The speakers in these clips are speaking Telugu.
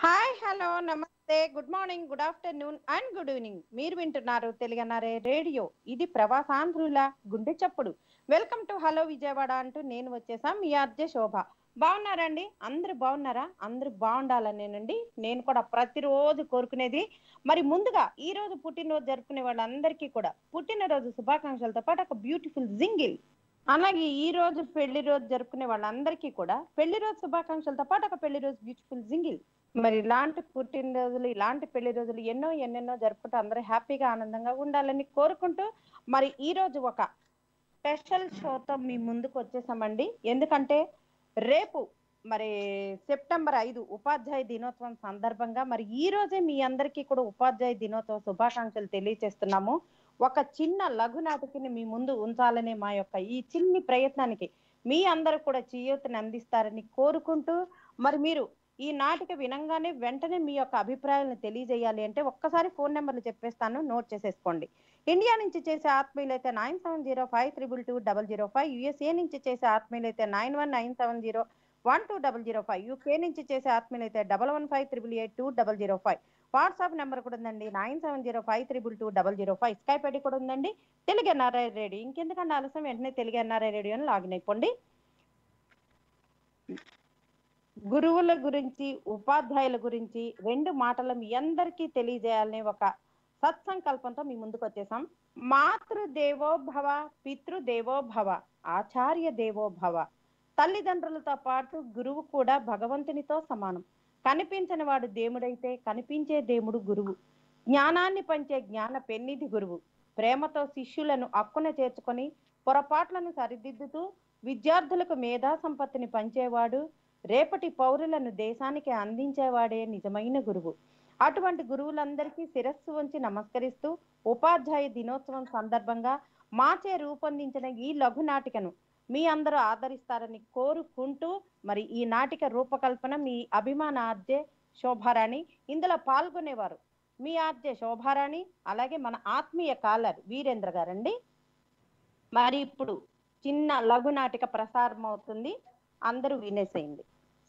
Hi hello namaste good morning good afternoon and good evening మీరు వింటున్నారు తెలుగన్నారే రేడియో ఇది ప్రవాసాంధ్రుల గుండె చప్పుడు వెల్కమ్ టు హలో విజయవాడ అంటూ నేను వచ్చేసా మీ అర్జే శోభ బాగున్నారండి అందరూ బాగున్నారా అందరూ బాగుండాలనేనండి నేను కూడా ప్రతిరోజు కోరుకునేది మరి ముందుగా ఈ రోజు పుట్టినరోజు జరుపుకునే వాళ్ళందరికీ కూడా పుట్టినరోజు శుభాకాంక్షలతో పాటు ఒక బ్యూటిఫుల్ జింగిల్ అలాగే ఈ రోజు పెళ్లి రోజు జరుపుకునే వాళ్ళందరికీ కూడా పెళ్లి రోజు శుభాకాంక్షలతో పాటు ఒక పెళ్లి రోజు బ్యూటిఫుల్ జింగిల్ మరి ఇలాంటి పుట్టినరోజులు ఇలాంటి పెళ్లి రోజులు ఎన్నో ఎన్నెన్నో జరుపుకుంటూ అందరూ హ్యాపీగా ఆనందంగా ఉండాలని కోరుకుంటూ మరి ఈ రోజు ఒక స్పెషల్ షోతో మీ ముందుకు వచ్చేసామండి ఎందుకంటే రేపు మరి సెప్టెంబర్ ఐదు ఉపాధ్యాయ దినోత్సవం సందర్భంగా మరి ఈ రోజే మీ అందరికీ కూడా ఉపాధ్యాయ దినోత్సవ శుభాకాంక్షలు తెలియజేస్తున్నాము ఒక చిన్న లఘు నాటికని మీ ముందు ఉంచాలనే మా యొక్క ఈ చిన్ని ప్రయత్నానికి మీ అందరూ కూడా చేయూతని అందిస్తారని కోరుకుంటూ మరి మీరు ఈ నాటిక వినంగానే వెంటనే మీ యొక్క అభిప్రాయాలను తెలియజేయాలి అంటే ఒక్కసారి ఫోన్ నెంబర్లు చెప్పేస్తాను నోట్ చేసేసుకోండి ఇండియా నుంచి చేసే ఆత్మీయులు అయితే nine seven zero five triple two double zero five USA నుంచి చేసే ఆత్మీయులు అయితే nine one nine seven zero one two double zero five UK నుంచి చేసే ఆత్మీయులు అయితే double one five triple eight two double zero five WhatsApp number కూడా ఉందండి nine seven zero five triple two double zero five Skype ID కూడా ఉందండి తెలుగు ఎన్ఆర్ఐ రేడియో ఇంకెందుకంటే ఆలస్యం వెంటనే తెలుగు ఎన్ఆర్ఐ రేడియోని లాగిన్ అయిపోండి గురువుల గురించి ఉపాధ్యాయుల గురించి రెండు మాటలు మీ అందరికీ తెలియజేయాలనే ఒక సత్సంకల్పంతో మీ ముందుకు వచ్చేసాం మాతృదేవో భవ పితృదేవో భవ ఆచార్య దేవో భవ తల్లిదండ్రులతో పాటు గురువు కూడా భగవంతునితో సమానం కనిపించని వాడు దేవుడైతే కనిపించే దేవుడు గురువు జ్ఞానాన్ని పంచే జ్ఞాన పెన్నిధి గురువు ప్రేమతో శిష్యులను అక్కున చేర్చుకొని పొరపాట్లను సరిదిద్దుతూ విద్యార్థులకు మేధా సంపత్తిని పంచేవాడు రేపటి పౌరులను దేశానికి అందించేవాడే నిజమైన గురువు అటువంటి గురువులందరికీ శిరస్సు వంచి నమస్కరిస్తూ ఉపాధ్యాయ దినోత్సవం సందర్భంగా మాచే రూపొందించిన ఈ లఘు నాటికను మీ అందరూ ఆదరిస్తారని కోరుకుంటూ మరి ఈ నాటిక రూపకల్పన మీ అభిమాన ఆర్జే శోభారాణి ఇందులో పాల్గొనేవారు మీ ఆర్జే శోభారాణి అలాగే మన ఆత్మీయ కాలర్ వీరేంద్ర గారండి మరి ఇప్పుడు చిన్న లఘు నాటిక ప్రసారం అవుతుంది అందరూ వినేసేయండి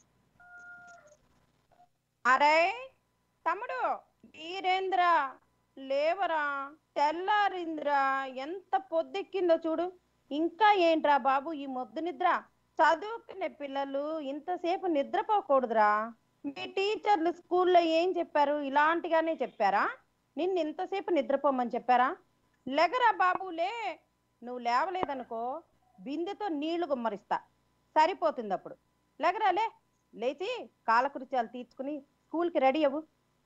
అరే తమ్ముడు వీరేంద్ర లేవరా తెల్లారింద్రా ఎంత పొద్దెక్కిందో చూడు ఇంకా ఏంట్రా బాబు ఈ మొద్దు నిద్ర చదువుకునే పిల్లలు ఇంతసేపు నిద్రపోకూడదురా మీ టీచర్లు స్కూల్లో ఏం చెప్పారు ఇలాంటిగానే చెప్పారా నిన్ను ఇంతసేపు నిద్రపోమని చెప్పారా లెగరా బాబు లే నువ్వు లేవలేదనుకో బిందెతో నీళ్లు గుమ్మరిస్తా సరిపోతుంది అప్పుడు లెగరా లే లేచి కాలకృత్యాలు తీర్చుకుని స్కూల్కి రెడీ అవ్వు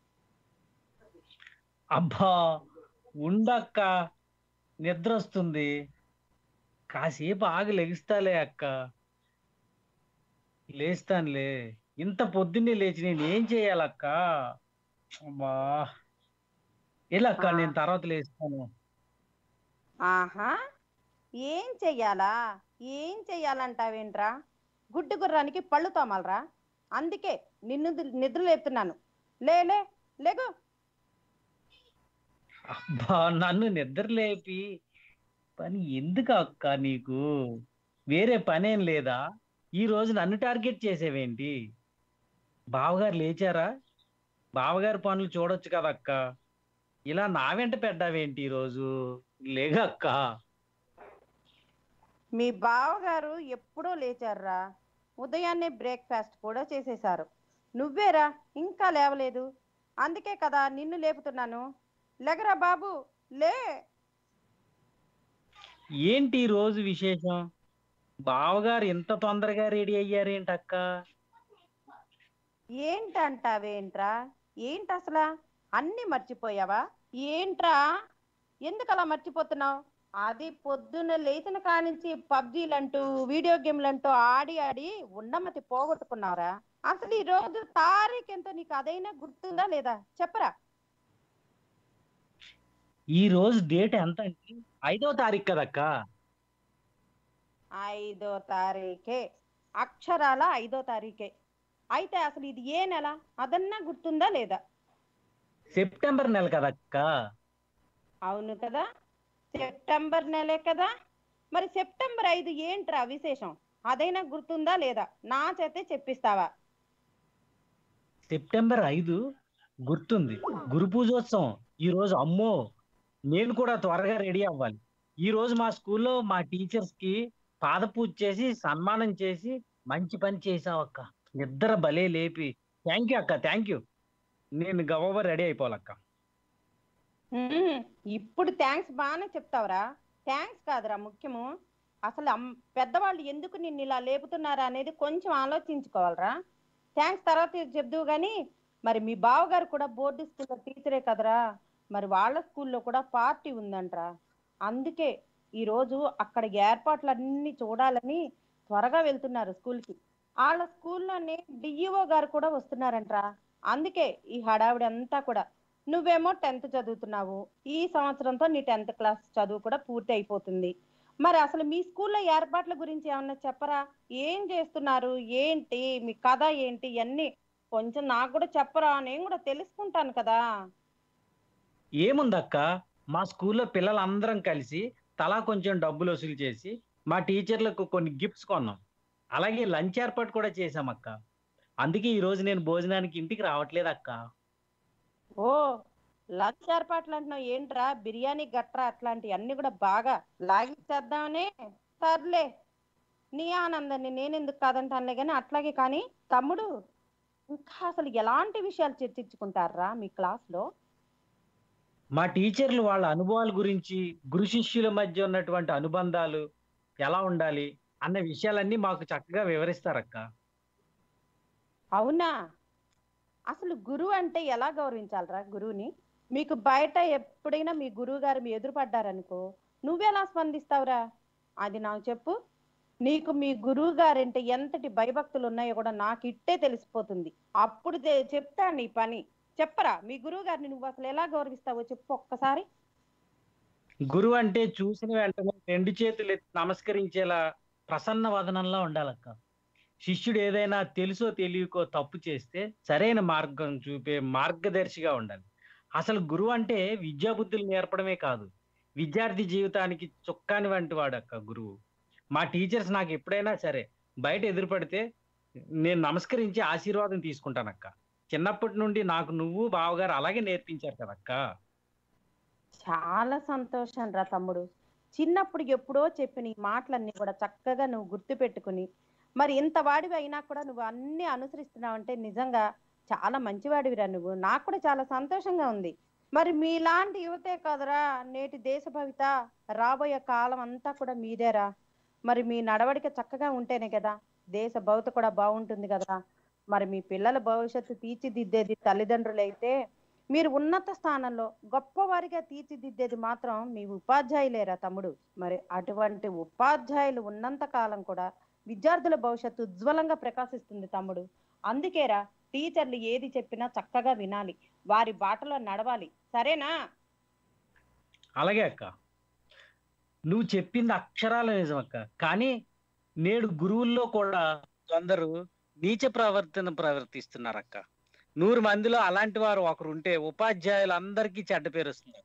అబ్బా ఉండక్క నిద్ర వస్తుంది కాసేపు ఆగి లెగిస్తాలే అక్క లేస్తానులే ఇంత పొద్దున్నే లేచి నేను ఏం చేయాలక్క అబ్బా వెళ్ళక్క ఆ. నేను తర్వాత లేస్తాను ఆహా ఏం చెయ్యాలా ఏం చెయ్యాలంటావేంట్రా గుడ్డు గుర్రానికి పళ్ళు తోమాలరా అందుకే నిన్ను ది- నిద్ర లేపుతున్నాను లే లే లేగు అబ్బా నన్ను నిద్ర లేపి పని ఎందుకు అక్క నీకు వేరే పనేం లేదా ఈ రోజు నన్ను టార్గెట్ చేసేవేంటి బావగారు లేచారా బావగారి పనులు చూడొచ్చు కదక్క ఇలా నా వెంట పెట్టావేంటి ఈరోజు లేగక్క మీ బావగారు ఎప్పుడో లేచారురా ఉదయాన్నే బ్రేక్ఫాస్ట్ కూడా చేసేశారు నువ్వేరా ఇంకా లేవలేదు అందుకే కదా నిన్ను లేపుతున్నాను లెగరా బాబు లే ఏంటి ఈ రోజు విశేషం బావగారు ఇంత తొందరగా రెడీ అయ్యారేంటక్క ఏంటంటావేంట్రా ఏంటి అసలు అన్ని మర్చిపోయావా ఏంట్రా ఎందుకు అలా మర్చిపోతున్నావు అది పొద్దున్న లేచిన కానించి పబ్జీలంటూ వీడియో గేమ్లంటూ ఆడి ఆడి ఉన్నమతి పోగొట్టుకున్నావురా అసలు ఈ రోజు తారీఖు ఎంతో నీకు అదైనా గుర్తుందా లేదా చెప్పరా ఈ రోజు డేట్ ఎంత అంటే ఐదో తారీఖు కదక్క ఐదో తారీఖే అక్షరాల ఐదో తారీఖే అయితే అసలు ఇది ఏ నెల అదన్నా గుర్తుందా లేదా సెప్టెంబర్ నెల కదక్క అవును కదా సెప్టెంబర్ నెలే కదా మరి సెప్టెంబర్ ఐదు ఏంట్రా విశేషం అదైనా గుర్తుందా లేదా నా చేతే చెప్పిస్తావా సెప్టెంబర్ ఐదు గుర్తుంది గురు పూజోత్సవం ఈ రోజు అమ్మో నేను కూడా త్వరగా రెడీ అవ్వాలి ఈ రోజు మా స్కూల్లో మా టీచర్స్ కి పాద పూజ చేసి సన్మానం చేసి మంచి పని చేసావు అక్క ఇద్దరు భలే లేపి థ్యాంక్ యూ అక్క థ్యాంక్ యూ నేను గవ్వ రెడీ అయిపోవాలక్క ఉమ్, ఇప్పుడు థ్యాంక్స్ బాగానే చెప్తావురా థ్యాంక్స్ కాదురా ముఖ్యము అసలు అమ్- పెద్దవాళ్ళు ఎందుకు నిన్ను ఇలా లేపుతున్నారా అనేది కొంచెం ఆలోచించుకోవాలరా థ్యాంక్స్ తర్వాత చెప్దువు కానీ మరి మీ బావగారు కూడా బోర్డు స్కూల్లో టీచరే కదరా మరి వాళ్ళ స్కూల్లో కూడా పార్టీ ఉందంట్రా అందుకే ఈ రోజు అక్కడ ఏర్పాట్లన్నీ చూడాలని త్వరగా వెళ్తున్నారు స్కూల్కి వాళ్ళ స్కూల్లోనే డిఈఓ గారు కూడా వస్తున్నారంట్రా అందుకే ఈ హడావిడి అంతా కూడా నువ్వేమో టెన్త్ చదువుతున్నావు ఈ సంవత్సరంతో నీ టెన్త్ క్లాస్ చదువు కూడా పూర్తి అయిపోతుంది మరి అసలు మీ స్కూల్లో ఏర్పాట్ల గురించి ఏమన్నా చెప్పరా ఏం చేస్తున్నారు ఏంటి మీ కథ ఏంటి ఇవన్నీ కొంచెం నాకు కూడా చెప్పరా నేను కూడా తెలుసుకుంటాను కదా ఏముందక్క మా స్కూల్లో పిల్లలందరం కలిసి తలా కొంచెం డబ్బులు వసూలు చేసి మా టీచర్లకు కొన్ని గిఫ్ట్స్ కొన్నాం అలాగే లంచ్ ఏర్పాటు కూడా చేసాం అక్క అందుకే ఈ రోజు నేను భోజనానికి ఇంటికి రావట్లేదు అక్క ఓ లంచ్ ఏర్పాట్లు అంటున్నావు ఏంట్రా బిర్యానీ గట్రా అట్లాంటివి అన్ని కూడా బాగా లాగిచ్చేద్దామనే సర్లే నీ ఆనందాన్ని నేనెందుకు కాదంటానులే కానీ అట్లాగే కానీ తమ్ముడు ఇంకా అసలు ఎలాంటి విషయాలు చర్చించుకుంటారా మీ క్లాస్ లో మా టీచర్లు వాళ్ళ అనుభవాల గురించి గురు శిష్యుల మధ్య ఉన్నటువంటి అనుబంధాలు ఎలా ఉండాలి అన్న విషయాలన్నీ మాకు చక్కగా వివరిస్తారక్క అవునా అసలు గురువు అంటే ఎలా గౌరవించాలరా గురువుని మీకు బయట ఎప్పుడైనా మీ గురువు గారు మీ ఎదురు పడ్డారనుకో నువ్వెలా స్పందిస్తావురా అది నాకు చెప్పు నీకు మీ గురువు గారంటే ఎంతటి భయభక్తులు ఉన్నాయో కూడా నాకు ఇట్టే తెలిసిపోతుంది అప్పుడు తె- చెప్తా నీ పని చెప్పరా మీ గురువు గారిని నువ్వు అసలు ఎలా గౌరవిస్తావో చెప్పు ఒక్కసారి గురువు అంటే చూసిన వెంటనే రెండు చేతులు ఎత్తి నమస్కరించేలా ప్రసన్న వదనంలో ఉండాలక్క శిష్యుడు ఏదైనా తెలుసో తెలియకో తప్పు చేస్తే సరైన మార్గం చూపే మార్గదర్శిగా ఉండాలి అసలు గురువు అంటే విద్యాబుద్ధులు నేర్పడమే కాదు విద్యార్థి జీవితానికి చుక్కాని వంటి వాడు అక్క గురువు మా టీచర్స్ నాకు ఎప్పుడైనా సరే బయట ఎదురుపడితే నేను నమస్కరించి ఆశీర్వాదం తీసుకుంటానక్క చిన్నప్పటి నుండి నాకు నువ్వు బావగారు అలాగే నేర్పించారు కదక్క చాలా సంతోషం రా తమ్ముడు చిన్నప్పుడు ఎప్పుడో చెప్పిన ఈ మాటలన్నీ కూడా చక్కగా నువ్వు గుర్తు పెట్టుకుని మరి ఇంత వాడివి అయినా కూడా నువ్వు అన్ని అనుసరిస్తున్నావు అంటే నిజంగా చాలా మంచివాడివిరా నువ్వు నాకు కూడా చాలా సంతోషంగా ఉంది మరి మీలాంటి యువతే కదరా నేటి దేశ భవిత రాబోయే కాలం అంతా కూడా మీదేరా మరి మీ నడవడిక చక్కగా ఉంటేనే కదా దేశ భవిత కూడా బాగుంటుంది కదా మరి మీ పిల్లల భవిష్యత్తు తీర్చిదిద్దేది తల్లిదండ్రులు అయితే మీరు ఉన్నత స్థానంలో గొప్పవారిగా తీర్చిదిద్దేది మాత్రం మీ ఉపాధ్యాయులేరా తమ్ముడు మరి అటువంటి ఉపాధ్యాయులు ఉన్నంత కాలం కూడా విద్యార్థుల భవిష్యత్తు ఉజ్వలంగా ప్రకాశిస్తుంది తమ్ముడు అందుకేరా టీచర్లు ఏది చెప్పినా చక్కగా వినాలి వారి బాటలో నడవాలి సరేనా అలాగే అక్క నువ్వు చెప్పింది అక్షరాల నిజం అక్క కానీ నేడు గురువుల్లో కూడా కొందరు నీచ ప్రవర్తన ప్రవర్తిస్తున్నారు అక్క నూరు మందిలో అలాంటి వారు ఒకరు ఉంటే ఉపాధ్యాయులందరికీ చెడ్డ పేరు వస్తుంది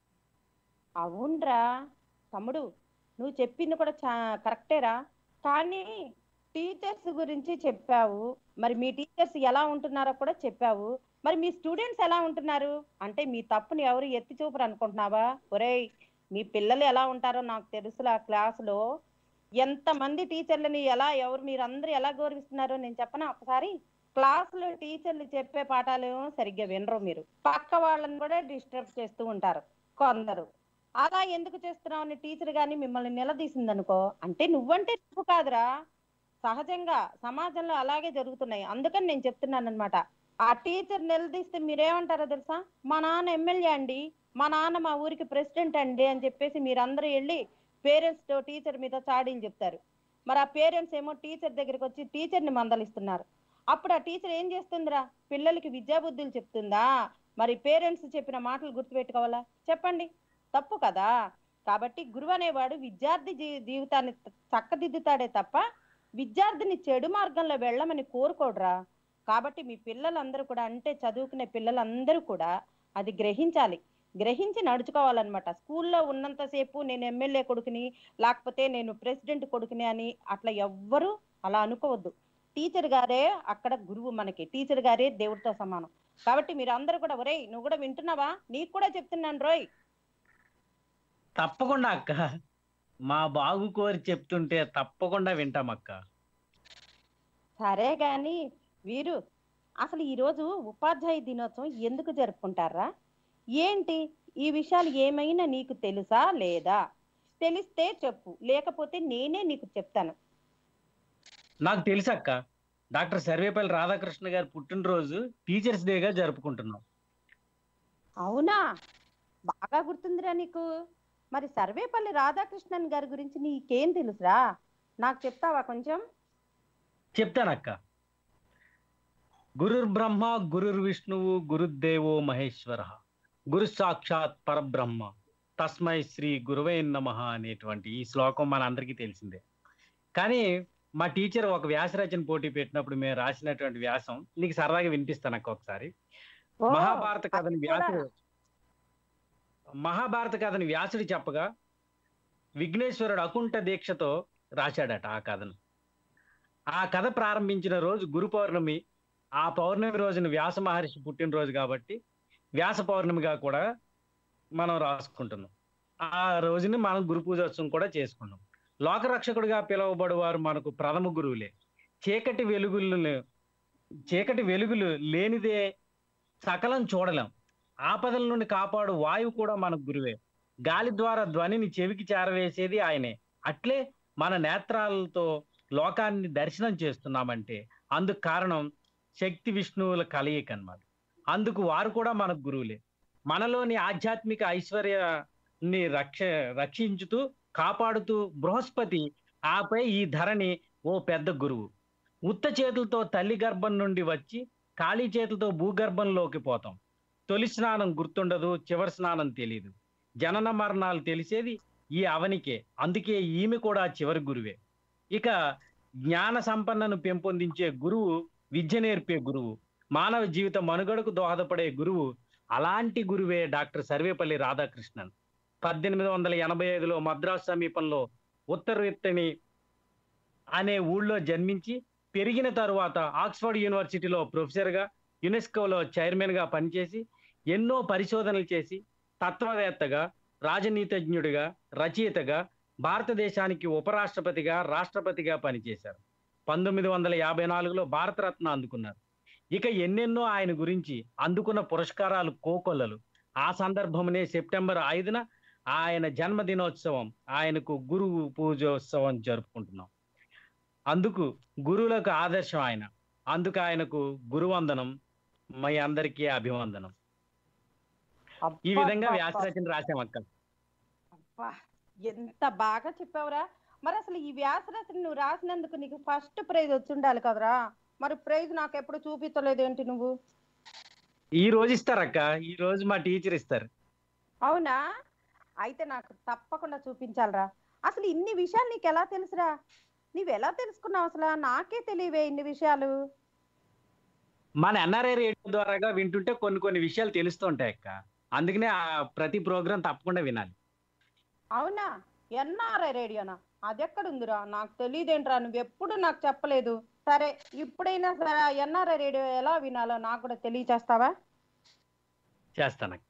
అవునరా తమ్ముడు నువ్వు చెప్పింది కూడా చా కరెక్టేరా కానీ టీచర్స్ గురించి చెప్పావు మరి మీ టీచర్స్ ఎలా ఉంటున్నారో కూడా చెప్పావు మరి మీ స్టూడెంట్స్ ఎలా ఉంటున్నారు అంటే మీ తప్పుని ఎవరు ఎత్తి చూపరు అనుకుంటున్నావా ఒరేయ్ మీ పిల్లలు ఎలా ఉంటారో నాకు తెలుసులా క్లాసులో ఎంత మంది టీచర్లని ఎలా ఎవరు మీరు అందరూ ఎలా గౌరవిస్తున్నారో నేను చెప్పనా ఒకసారి క్లాసులో టీచర్లు చెప్పే పాఠాలు సరిగ్గా వినరు మీరు పక్క వాళ్ళని కూడా డిస్టర్బ్ చేస్తూ ఉంటారు కొందరు అలా ఎందుకు చేస్తున్నావు అని టీచర్ గాని మిమ్మల్ని నిలదీసింది అనుకో అంటే నువ్వంటే నువ్వు కాదురా సహజంగా సమాజంలో అలాగే జరుగుతున్నాయి అందుకని నేను చెప్తున్నాను అనమాట ఆ టీచర్ నిలదీస్తే మీరేమంటారో తెలుసా మా నాన్న ఎమ్మెల్యే అండి మా నాన్న మా ఊరికి ప్రెసిడెంట్ అండి అని చెప్పేసి మీరందరూ వెళ్ళి పేరెంట్స్ తో టీచర్ మీద చాడీలు చెప్తారు మరి ఆ పేరెంట్స్ ఏమో టీచర్ దగ్గరికి వచ్చి టీచర్ ని మందలిస్తున్నారు అప్పుడు ఆ టీచర్ ఏం చేస్తుందిరా పిల్లలకి విద్యాబుద్ధులు చెప్తుందా మరి పేరెంట్స్ చెప్పిన మాటలు గుర్తుపెట్టుకోవాలా చెప్పండి తప్పు కదా కాబట్టి గురువు అనేవాడు విద్యార్థి జీ- జీవితాన్ని త- చక్కదిద్దుతాడే తప్ప విద్యార్థిని చెడు మార్గంలో వెళ్ళమని కోరుకోడురా కాబట్టి మీ పిల్లలందరూ కూడా అంటే చదువుకునే పిల్లలందరూ కూడా అది గ్రహించాలి గ్రహించి నడుచుకోవాలన్నమాట స్కూల్లో ఉన్నంతసేపు నేను ఎమ్మెల్యే కొడుకుని లేకపోతే నేను ప్రెసిడెంట్ కొడుకుని అని అట్లా ఎవ్వరూ అలా అనుకోవద్దు టీచర్ గారే అక్కడ గురువు మనకి టీచర్ గారే దేవుడితో సమానం కాబట్టి మీరు అందరూ కూడా ఒరేయ్ నువ్వు కూడా వింటున్నావా నీకు కూడా చెప్తున్నాను రోయ్ తప్పకుండా అక్క మా బాగు కోరి చెప్తుంటే తప్పకుండా వింటాం అక్క సరే గాని వీరు అసలు ఈరోజు ఉపాధ్యాయ దినోత్సవం ఎందుకు జరుపుకుంటారా ఏంటి ఈ విషయాలు ఏమైనా నీకు తెలుసా లేదా తెలిస్తే చెప్పు లేకపోతే నేనే నీకు చెప్తాను నాకు తెలుసు అక్క డాక్టర్ సర్వేపల్లి రాధాకృష్ణ గారి పుట్టినరోజు టీచర్స్ డేగా జరుపుకుంటున్నాం అవునా బాగా గుర్తుందిరా నీకు మరి సర్వేపల్లి రాధాకృష్ణన్ గారి గురించి నీకేం తెలుసురా నాకు చెప్తావా కొంచెం చెప్తానక్క గురుర్ బ్రహ్మ గురుర్ విష్ణువు గురుదేవో మహేశ్వర గురు సాక్షాత్ పరబ్రహ్మ తస్మై శ్రీ గురువే నమ అనేటువంటి ఈ శ్లోకం మన అందరికీ తెలిసిందే కానీ మా టీచర్ ఒక వ్యాస రచన పోటీ పెట్టినప్పుడు మేము రాసినటువంటి వ్యాసం నీకు సరదాగా వినిపిస్తాను అక్క ఒకసారి ఓ, మహాభారత కథని అది కూడా. వ్యాసుడు మహాభారత కథని వ్యాసుడు చెప్పగా విఘ్నేశ్వరుడు అకుంఠ దీక్షతో రాశాడట ఆ కథను ఆ కథ ప్రారంభించిన రోజు గురు పౌర్ణమి ఆ పౌర్ణమి రోజున వ్యాస మహర్షి పుట్టినరోజు కాబట్టి వ్యాస పౌర్ణమిగా కూడా మనం రాసుకుంటున్నాం ఆ రోజుని మనం గురు పూజోత్సవం కూడా చేసుకున్నాం లోకరక్షకుడిగా పిలువబడు వారు మనకు ప్రథమ గురువులే చీకటి వెలుగులు చీకటి వెలుగులు లేనిదే సకలం చూడలేం ఆపదల నుండి కాపాడు వాయువు కూడా మనకు గురువే గాలి ద్వారా ధ్వనిని చెవికి చేరవేసేది ఆయనే అట్లే మన నేత్రాలతో లోకాన్ని దర్శనం చేస్తున్నామంటే అందుకు కారణం శక్తి విష్ణువుల కలయిక అన్నమాట అందుకు వారు కూడా మనకు గురువులే మనలోని ఆధ్యాత్మిక ఐశ్వర్యాన్ని రక్ష రక్షించుతూ కాపాడుతూ బృహస్పతి ఆపై ఈ ధరని ఓ పెద్ద గురువు ఉత్త చేతులతో తల్లి గర్భం నుండి వచ్చి ఖాళీ చేతులతో భూగర్భంలోకి పోతాం తొలి స్నానం గుర్తుండదు చివరి స్నానం తెలియదు జనన మరణాలు తెలిసేది ఈ అవనికే అందుకే ఈమె కూడా చివరి గురువే ఇక జ్ఞాన సంపన్నను పెంపొందించే గురువు విద్య నేర్పే గురువు మానవ జీవిత మనుగడకు దోహదపడే గురువు అలాంటి గురువే డాక్టర్ సర్వేపల్లి రాధాకృష్ణన్ పద్దెనిమిది వందల ఎనభై ఐదులో మద్రాసు సమీపంలో ఉత్తరవిత్తని అనే ఊళ్ళో జన్మించి పెరిగిన తరువాత ఆక్స్ఫర్డ్ యూనివర్సిటీలో ప్రొఫెసర్గా యునెస్కోలో చైర్మన్గా పనిచేసి ఎన్నో పరిశోధనలు చేసి తత్వవేత్తగా రాజనీతిజ్ఞుడిగా రచయితగా భారతదేశానికి ఉపరాష్ట్రపతిగా రాష్ట్రపతిగా పనిచేశారు పంతొమ్మిది వందల యాభై నాలుగులో భారతరత్న అందుకున్నారు ఇక ఎన్నెన్నో ఆయన గురించి అందుకున్న పురస్కారాలు కోకొల్లలు ఆ సందర్భమునే సెప్టెంబర్ ఐదున ఆయన జన్మదినోత్సవం ఆయనకు గురువు పూజోత్సవం జరుపుకుంటున్నాం అందుకు గురువులకు ఆదర్శం ఆయన అందుకు ఆయనకు గురువందనం మీ అందరికీ అభివందనం ఈ విధంగా అబ్బబ్బబ్బా. వ్యాసరచన రాశామక్క అబ్బా, ఎంత బాగా చెప్పావురా మరి అసలు ఈ వ్యాస రచన నువ్వు రాసినందుకు నీకు ఫస్ట్ ప్రైజ్ వచ్చి ఉండాలి కదరా మరి ప్రైజ్ నాకు ఎప్పుడు చూపించలేదు ఏంటి నువ్వు ఈ రోజు ఇస్తారక్క ఈ రోజు మా టీచర్ ఇస్తారు అవునా అయితే నాకు తప్పకుండా చూపించాలిరా అసలు ఇన్ని విషయాలు నీకు ఎలా తెలుసురా నీవు ఎలా తెలుసుకున్నావు అసలు నాకే తెలియవే ఇన్ని విషయాలు మన ఎన్ఆర్ఐ రేడియో ద్వారాగా వింటుంటే కొన్ని కొన్ని విషయాలు తెలుస్తూ ఉంటాయి అక్క అందుకనే ఆ ప్రతి ప్రోగ్రాం తప్పకుండా వినాలి అవునా ఎన్ఆర్ఐ రేడియోనా అది ఎక్కడుందిరా నాకు తెలియదేంట్రా నువ్వు ఎప్పుడు నాకు చెప్పలేదు సరే ఇప్పుడైనా సరే ఎన్ఆర్ఐ రేడియో ఎలా వినాలో నాకు కూడా తెలియచేస్తావా చేస్తానక్క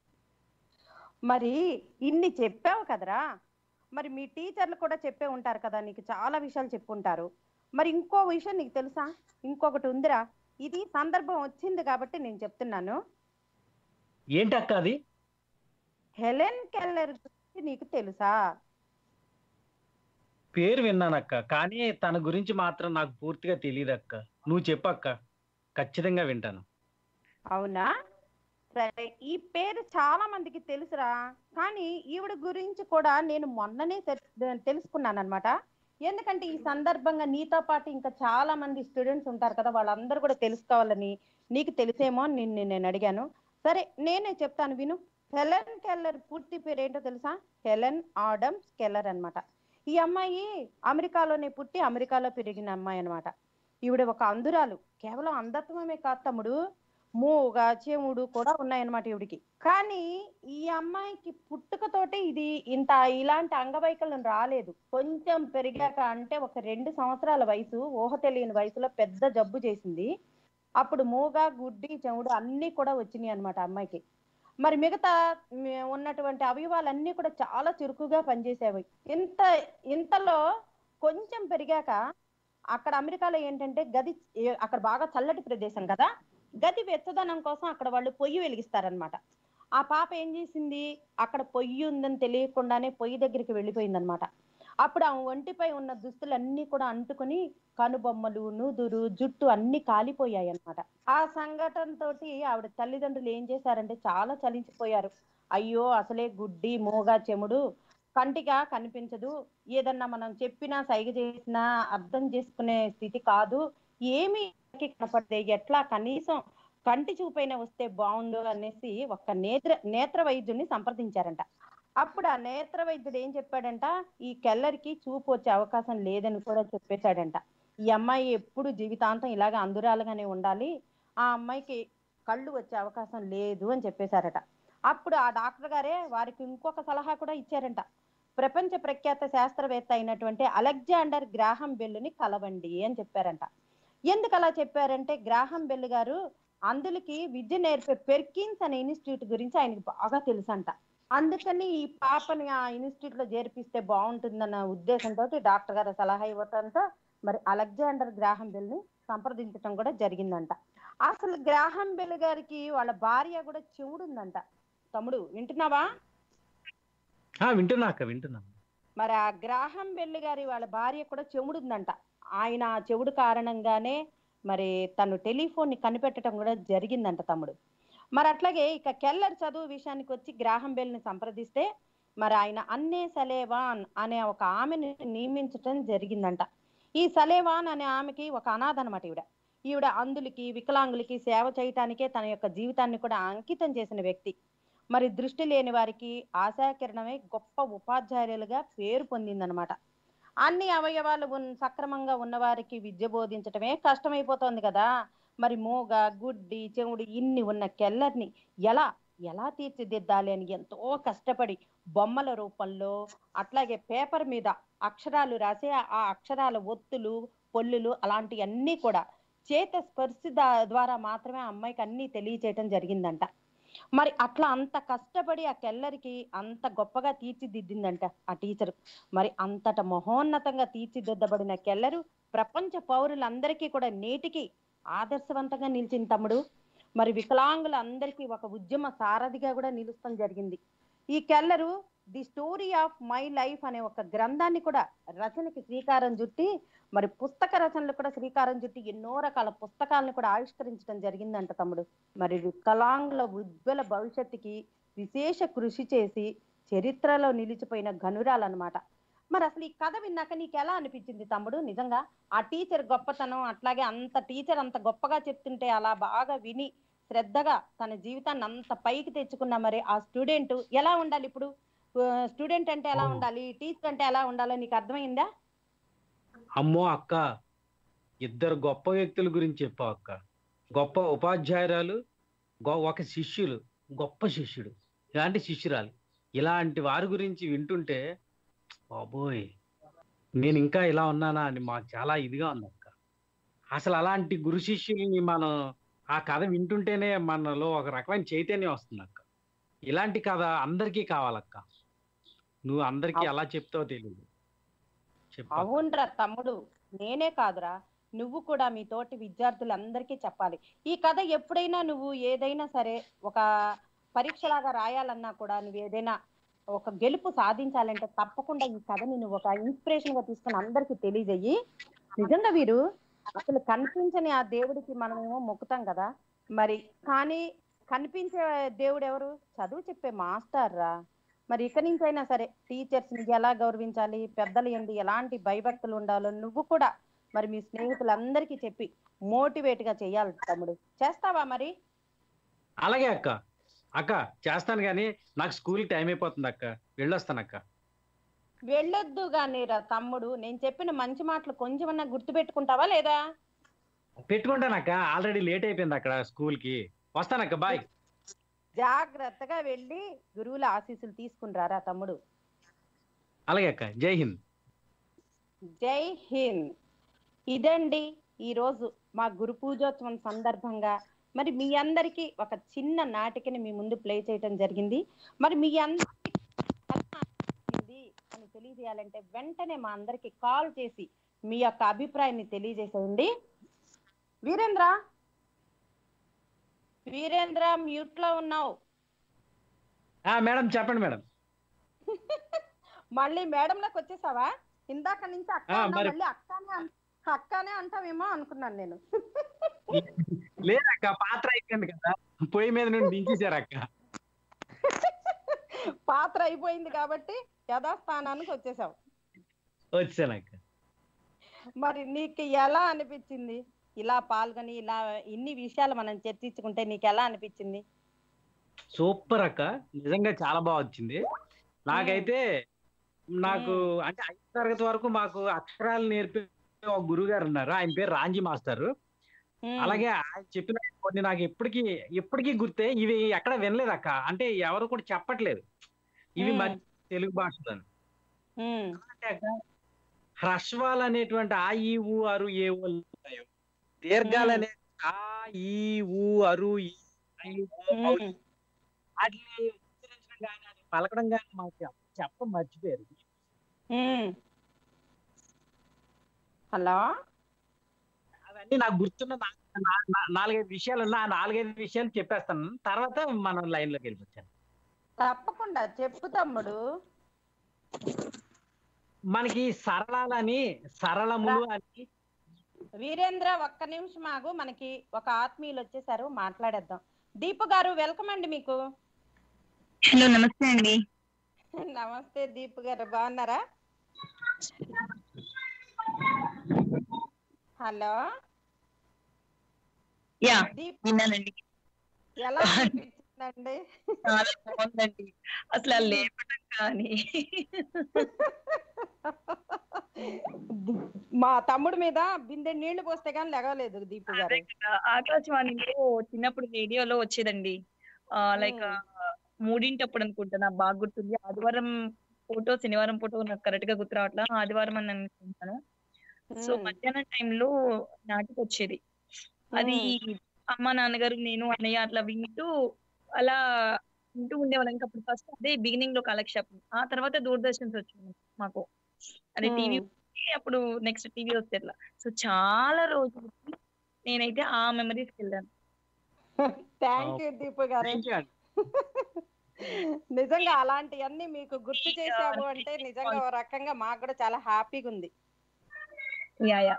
మరి ఇన్ని చెప్పావు కదరా మరి మీ టీచర్లు కూడా చెప్పే ఉంటారు కదా నీకు చాలా విషయాలు చెప్పుంటారు మరి ఇంకో విషయం నీకు తెలుసా ఇంకొకటి ఉందిరా ఇది సందర్భం వచ్చింది కాబట్టి నేను చెప్తున్నాను ఏంటక్క అది హెలెన్ కెల్లర్ గురించి నీకు తెలుసా పేరు విన్నానక్క కానీ తన గురించి మాత్రం నాకు పూర్తిగా తెలియదక్క నువ్వు చెప్పక్క ఖచ్చితంగా వింటాను అవునా సరే ఈ పేరు చాలా మందికి తెలుసురా కానీ ఈవిడ గురించి కూడా నేను మొన్ననే తెలుసుకున్నాను అనమాట ఎందుకంటే ఈ సందర్భంగా నీతో పాటు ఇంకా చాలా మంది స్టూడెంట్స్ ఉంటారు కదా వాళ్ళందరూ కూడా తెలుసుకోవాలని నీకు తెలిసేమో అని నిన్ను నేను అడిగాను సరే నేనే చెప్తాను విను హెలెన్ కెల్లర్ పూర్తి పేరు ఏంటో తెలుసా హెలెన్ ఆడమ్స్ కెల్లర్ అన్నమాట ఈ అమ్మాయి అమెరికాలోనే పుట్టి అమెరికాలో పెరిగిన అమ్మాయి అన్నమాట ఈవిడ ఒక అందురాలు కేవలం అంధత్వమే కాదు తమ్ముడు మూగ చెవుడు కూడా ఉన్నాయన్నమాట ఈవిడికి కానీ ఈ అమ్మాయికి పుట్టుకతోటే ఇది ఇంత ఇలాంటి అంగవైకల్యం రాలేదు కొంచెం పెరిగాక అంటే ఒక రెండు సంవత్సరాల వయసు ఊహ తెలియని వయసులో పెద్ద జబ్బు చేసింది అప్పుడు మూగ గుడ్డి చెవుడు అన్నీ కూడా వచ్చినాయి అనమాట అమ్మాయికి మరి మిగతా మ్, ఉన్నటువంటి అవయవాలన్నీ కూడా చాలా చురుకుగా పనిచేసేవి ఇంత ఇంతలో కొంచెం పెరిగాక అక్కడ అమెరికాలో ఏంటంటే గది ఏ- అక్కడ బాగా చల్లటి ప్రదేశం కదా గది వెచ్చదనం కోసం అక్కడ వాళ్ళు పొయ్యి వెలిగిస్తారనమాట ఆ పాప ఏం చేసింది అక్కడ పొయ్యి ఉందని తెలియకుండానే పొయ్యి దగ్గరికి వెళ్ళిపోయిందనమాట అప్పుడు ఆ ఒంటిపై ఉన్న దుస్తులన్నీ కూడా అంటుకుని కనుబొమ్మలు నూదురు జుట్టు అన్ని కాలిపోయాయి అన్నమాట ఆ సంఘటన తోటి ఆవిడ తల్లిదండ్రులు ఏం చేశారంటే చాలా చలించిపోయారు అయ్యో అసలే గుడ్డి మూగ చెముడు కంటిగా కనిపించదు ఏదన్నా మనం చెప్పినా సైగ చేసినా అర్థం చేసుకునే స్థితి కాదు ఏమీ కనపడదే ఎట్లా కనీసం కంటి చూపైన వస్తే బాగుండు అనేసి ఒక నేత్ర నేత్ర వైద్యుడిని సంప్రదించారంట అప్పుడు ఆ నేత్ర వైద్యుడు ఏం చెప్పాడంట ఈ కెల్లరికి చూపు వచ్చే అవకాశం లేదని కూడా చెప్పేశాడంట ఈ అమ్మాయి ఎప్పుడు జీవితాంతం ఇలాగ అందురాలుగానే ఉండాలి ఆ అమ్మాయికి కళ్ళు వచ్చే అవకాశం లేదు అని చెప్పేశారట అప్పుడు ఆ డాక్టర్ గారే వారికి ఇంకొక సలహా కూడా ఇచ్చారంట ప్రపంచ ప్రఖ్యాత శాస్త్రవేత్త అయినటువంటి అలెగ్జాండర్ గ్రాహం బెల్లుని కలవండి అని చెప్పారంట ఎందుకు అలా చెప్పారంటే గ్రాహం బెల్ గారు అందులకి విద్య నేర్పే పెర్కిన్స్ అనే ఇన్స్టిట్యూట్ గురించి ఆయనకి బాగా తెలుసంట అందుకని ఈ పాపని ఆ ఇన్స్టిట్యూట్ లో చేర్పిస్తే బాగుంటుందన్న ఉద్దేశంతో డాక్టర్ గారు సలహా ఇవ్వటంతో మరి అలెగ్జాండర్ గ్రాహం బెల్ ని సంప్రదించడం కూడా జరిగిందంట అసలు గ్రాహం బెల్ గారికి వాళ్ళ భార్య కూడా చెవుడు ఉందంట తమ్ముడు వింటున్నావా ఆ, వింటున్నా అక్క వింటున్నా మరి ఆ గ్రాహం బెల్ గారి వాళ్ళ భార్య కూడా చెవుడు ఉందంట ఆయన ఆ చెవుడు కారణంగానే మరి తను టెలిఫోన్ ని కనిపెట్టడం కూడా జరిగిందంట తమ్ముడు మరి అట్లాగే ఇక కెల్లర్ చదువు విషయానికి వచ్చి గ్రాహం బెల్ ని సంప్రదిస్తే మరి ఆయన అన్నే సలేవాన్ అనే ఒక ఆమెను నియమించటం జరిగిందంట ఈ సలేవాన్ అనే ఆమెకి ఒక అనాథ అనమాట ఈవిడ ఈవిడ అందులకి వికలాంగులకి సేవ చేయటానికే తన యొక్క జీవితాన్ని కూడా అంకితం చేసిన వ్యక్తి మరి దృష్టి లేని వారికి ఆశాకిరణమే గొప్ప ఉపాధ్యాయులుగా పేరు పొందిందనమాట అన్ని అవయవాలు ఉన్- సక్రమంగా ఉన్నవారికి విద్య బోధించటమే కష్టమైపోతోంది కదా మరి మూగ గుడ్డి చెవుడు ఇన్ని ఉన్న కెల్లర్ని ఎలా ఎలా తీర్చిదిద్దాలి అని ఎంతో కష్టపడి బొమ్మల రూపంలో అట్లాగే పేపర్ మీద అక్షరాలు రాసి ఆ అక్షరాల ఒత్తులు పొల్లులు అలాంటివన్నీ కూడా చేత స్పర్శ దా- ద్వారా మాత్రమే ఆ అమ్మాయికి అన్ని తెలియచేయటం జరిగిందంట మరి అట్లా అంత కష్టపడి ఆ కెల్లరికి అంత గొప్పగా తీర్చిదిద్దిందంట ఆ టీచర్ మరి అంతట మహోన్నతంగా తీర్చిదిద్దబడిన కెల్లరు ప్రపంచ పౌరులందరికీ కూడా నేటికి ఆదర్శవంతంగా నిలిచింది తమ్ముడు మరి వికలాంగులందరికీ ఒక ఉద్యమ సారథిగా కూడా నిలుస్తాం జరిగింది ఈ Keller the story of my life అనే ఒక గ్రంథాన్ని కూడా రచనకి శ్రీకారం చుట్టి మరి పుస్తక రచనలు కూడా శ్రీకారం చుట్టి ఎన్నో రకాల పుస్తకాలను కూడా ఆవిష్కరించడం జరిగిందంట తమ్ముడు మరి వికలాంగుల ఉజ్వల భవిష్యత్తుకి విశేష కృషి చేసి చరిత్రలో నిలిచిపోయిన ఘనురాలన్నమాట మరి అసలు ఈ కథ విన్నాక నీకు ఎలా అనిపించింది తమ్ముడు నిజంగా ఆ టీచర్ గొప్పతనం అట్లాగే అంత టీచర్ అంత గొప్పగా చెప్తుంటే అలా బాగా విని శ్రద్ధగా తన జీవితాన్ని అంత పైకి తెచ్చుకున్న మరి ఆ స్టూడెంట్ ఎలా ఉండాలి ఇప్పుడు స్టూడెంట్ అంటే ఎలా అవును. ఉండాలి టీచర్ అంటే ఎలా ఉండాలో నీకు అర్థమైందా అమ్మో అక్క ఇద్దరు గొప్ప వ్యక్తుల గురించి చెప్పావు అక్క గొప్ప ఉపాధ్యాయురాలు గొ- ఒక శిష్యులు గొప్ప శిష్యుడు ఇలాంటి శిష్యురాలు ఇలాంటి వారి గురించి వింటుంటే బాబోయ్ నేను ఇంకా ఇలా ఉన్నానా అని మాకు చాలా ఇదిగా ఉంది అక్క అసలు అలాంటి గురు శిష్యుల్ని మనం ఆ కథ వింటుంటేనే మనలో ఒక రకమైన చైతన్యం వస్తుంది అక్క ఇలాంటి కథ అందరికీ కావాలక్క నువ్వు అందరికీ ఎలా చెప్తావో తెలియదు చెప్పు అవునరా తమ్ముడు నేనే కాదురా నువ్వు కూడా మీ తోటి విద్యార్థులందరికీ చెప్పాలి ఈ కథ ఎప్పుడైనా నువ్వు ఏదైనా సరే ఒక పరీక్షలాగా రాయాలన్నా కూడా నువ్వు ఏదైనా ఒక గెలుపు సాధించాలంటే తప్పకుండా ఈ కథని నువ్వు ఒక ఇన్స్పిరేషన్ గా తీసుకుని అందరికీ తెలియజేయి నిజంగా వీరు అసలు కనిపించని ఆ దేవుడికి మనమేమో మొక్కుతాం కదా మరి కానీ కనిపించే దేవుడు ఎవరు చదువు చెప్పే మాస్టర్ రా మరి ఇక నుంచైనా సరే టీచర్స్ ని ఎలా గౌరవించాలి పెద్దలు ఏంటి ఎలాంటి భయభక్తులు ఉండాలో నువ్వు కూడా మరి మీ స్నేహితులందరికీ చెప్పి మోటివేట్ గా చెయ్యాలి తమ్ముడు చేస్తావా మరి అలాగే అక్క అక్క చేస్తాను కానీ నాకు స్కూల్ టైం అయిపోతుంది అక్క వెళ్ళొస్తాను అక్క వెళ్ళొద్దు గాని రా తమ్ముడు నేను చెప్పిన మంచి మాటలు కొంచెమన్నా గుర్తు పెట్టుకుంటావా లేదా పెట్టుకుంటాను అక్క ఆల్రెడీ లేట్ అయిపోయింది అక్కడ స్కూల్ కి వస్తానక్క బాయ్ జాగ్రత్తగా వెళ్ళి గురువుల ఆశీస్సులు తీసుకుని తమ్ముడు అలాగే అక్క జై హింద్ జై హింద్ ఇదండి ఈరోజు మా గురు పూజోత్సవం సందర్భంగా మరి మీ అందరికీ ఒక చిన్న నాటికని మీ ముందు ప్లే చేయటం జరిగింది మరి మీ అందరికీ ఎలా అనిపించింది అని తెలియజేయాలంటే వెంటనే మా అందరికి కాల్ చేసి మీ యొక్క అభిప్రాయాన్ని తెలియజేసేయండి వీరేంద్ర వీరేంద్ర మ్యూట్ లో ఉన్నావు ఆ మేడం చెప్పండి మేడం మళ్ళీ మేడంలోకి వచ్చేసావా ఇందాక నుంచి అక్క ఆ, అన్నావు, మరి- మళ్ళీ అక్కనే అన్- అక్కనే అంటావేమో అనుకున్నాను నేను లేదక్క పాత్ర అయిపోయింది కదా పొయ్యి మీద నుండి దించేశారు అక్క పాత్ర అయిపోయింది కాబట్టి యథాస్థానానికి వచ్చేసావు వచ్చాను అక్క మరి నీకు ఎలా అనిపించింది ఇలా పాల్గొని ఇలా ఇన్ని విషయాలు మనం చర్చించుకుంటే నీకు ఎలా అనిపించింది సూపర్ అక్క నిజంగా చాలా బాగా వచ్చింది నాకైతే నాకు అంటే ఐదు తరగతి వరకు మాకు అక్షరాలు నేర్పే ఒక గురువు గారు ఉన్నారు ఆయన పేరు రాంజీ మాస్టర్ ఉమ్, అలాగే ఆయన చెప్పిన కొన్ని నాకు ఎప్పటికీ ఎప్పటికీ గుర్తే ఇవి ఎక్కడ వినలేదు అక్క అంటే ఎవరు కూడా చెప్పట్లేదు ఇవి ఉమ్, మన తెలుగు భాషలో ఉమ్, అంటే అక్క హ్రస్వాలు అనేటువంటి ఆ ఈ ఊ అరు ఏ ఊ ఉంటాయో దీర్ఘాలు అనే ఆ ఈ ఊ అరు ఈ ఐ, ఓ, ఔ, ఉమ్. వాటిని ఉచ్చరించడం కానీ అది పలకడం కానీ మాకు చెప్ప- చెప్ప మర్చిపోయారు ఉమ్. హలో అవన్నీ నాకు గుర్తున్న నా- నా- నా- నాలుగైదు విషయాలు ఉన్న ఆ నాలుగైదు విషయాలు చెప్పేస్తాను తర్వాత మనం లైన్ లోకి వెళ్ళిపోతాను తప్పకుండా చెప్పు తమ్ముడు మనకి సరళాలని సరళములు అని వీరేంద్ర ఒక్క నిమిషం ఆగు మనకి ఒక ఆత్మీయులు వచ్చేసారు మాట్లాడేద్దాం దీపు గారు వెల్కమ్ అండి మీకు హలో నమస్తే అండి నమస్తే దీపు గారు బాగున్నారా హలో యా దీప్ విన్నానండి ఎలా అనిపించిందండి చాలా బాగుందండి అసలు ఆ లేపటం కానీ మా తమ్ముడు మీద బిందె నీళ్లు పోస్తే గానీ లెగలేదు దీపు గారు అదే కదా, ఆకాశవాణిలో చిన్నప్పుడు రేడియోలో వచ్చేదండి లైక్ మూడింటప్పుడు అనుకుంటా నాకు బాగా గుర్తుంది ఆదివారం ఫోటో శనివారం ఫోటో నాకు కరెక్ట్ గా గుర్తు రావట్లా ఆదివారం అని అనుకుంటాను సో ఉమ్, మధ్యాహ్నం టైంలో నాటికి వచ్చేది అది అమ్మ నాన్నగారు నేను అన్నయ్య అట్లా వింటూ అలా వింటూ ఉండేవాళ్ళం ఇంకా అప్పుడు ఫస్ట్ అదే బిగినింగ్ లో కాలక్షేపం ఆ తర్వాత దూరదర్శన్ వచ్చింది మాకు అదే ఉమ్. టీవీ అప్పుడు నెక్స్ట్ టీవీ వస్తే అట్లా సో చాలా రోజులు నేనైతే ఆ మెమరీస్కి వెళ్ళాను థ్యాంక్ యూ దీపు గారు Thank you అండి. నిజంగా అలాంటివన్నీ మీకు గుర్తు చేసావు అంటే నిజంగా ఒక రకంగా మాకు కూడా చాలా హ్యాపీగా ఉంది యా యా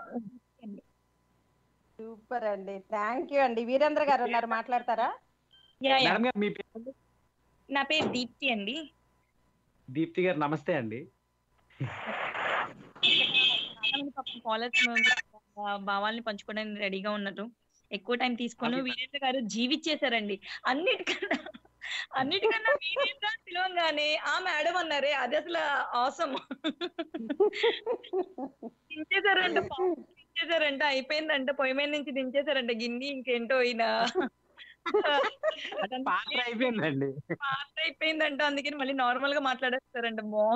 సూపర్ అండి థ్యాంక్ యూ అండి వీరేంద్ర గారు ఉన్నారు మాట్లాడతారా యా యా మేడం గారు మీ పేరు నా పేరు దీప్తి అండి దీప్తి గారు నమస్తే అండి కాలేజ్ భావాల్ని పంచుకోవడానికి రెడీగా ఉన్నారు ఎక్కువ టైం తీసుకొని అది- వీరేంద్ర గారు జీవిచ్చేశారండి అన్నిటికన్నా అన్నిటికన్నా వీరేంద్ర అని పిలవంగానే ఆ మేడం అన్నారే అది అసలు ఆసం దించేశారంట పాపం దించేశారంట అయిపోయిందంట పొయ్యి మీద నుంచి దించేశారంట గిన్ని ఇంకేంటో ఈయన అంటే పాత్ర అయిపోయిందండి పాత అయిపోయిందంట అందుకని మళ్ళీ నార్మల్ గా మాట్లాడేస్తారంట బా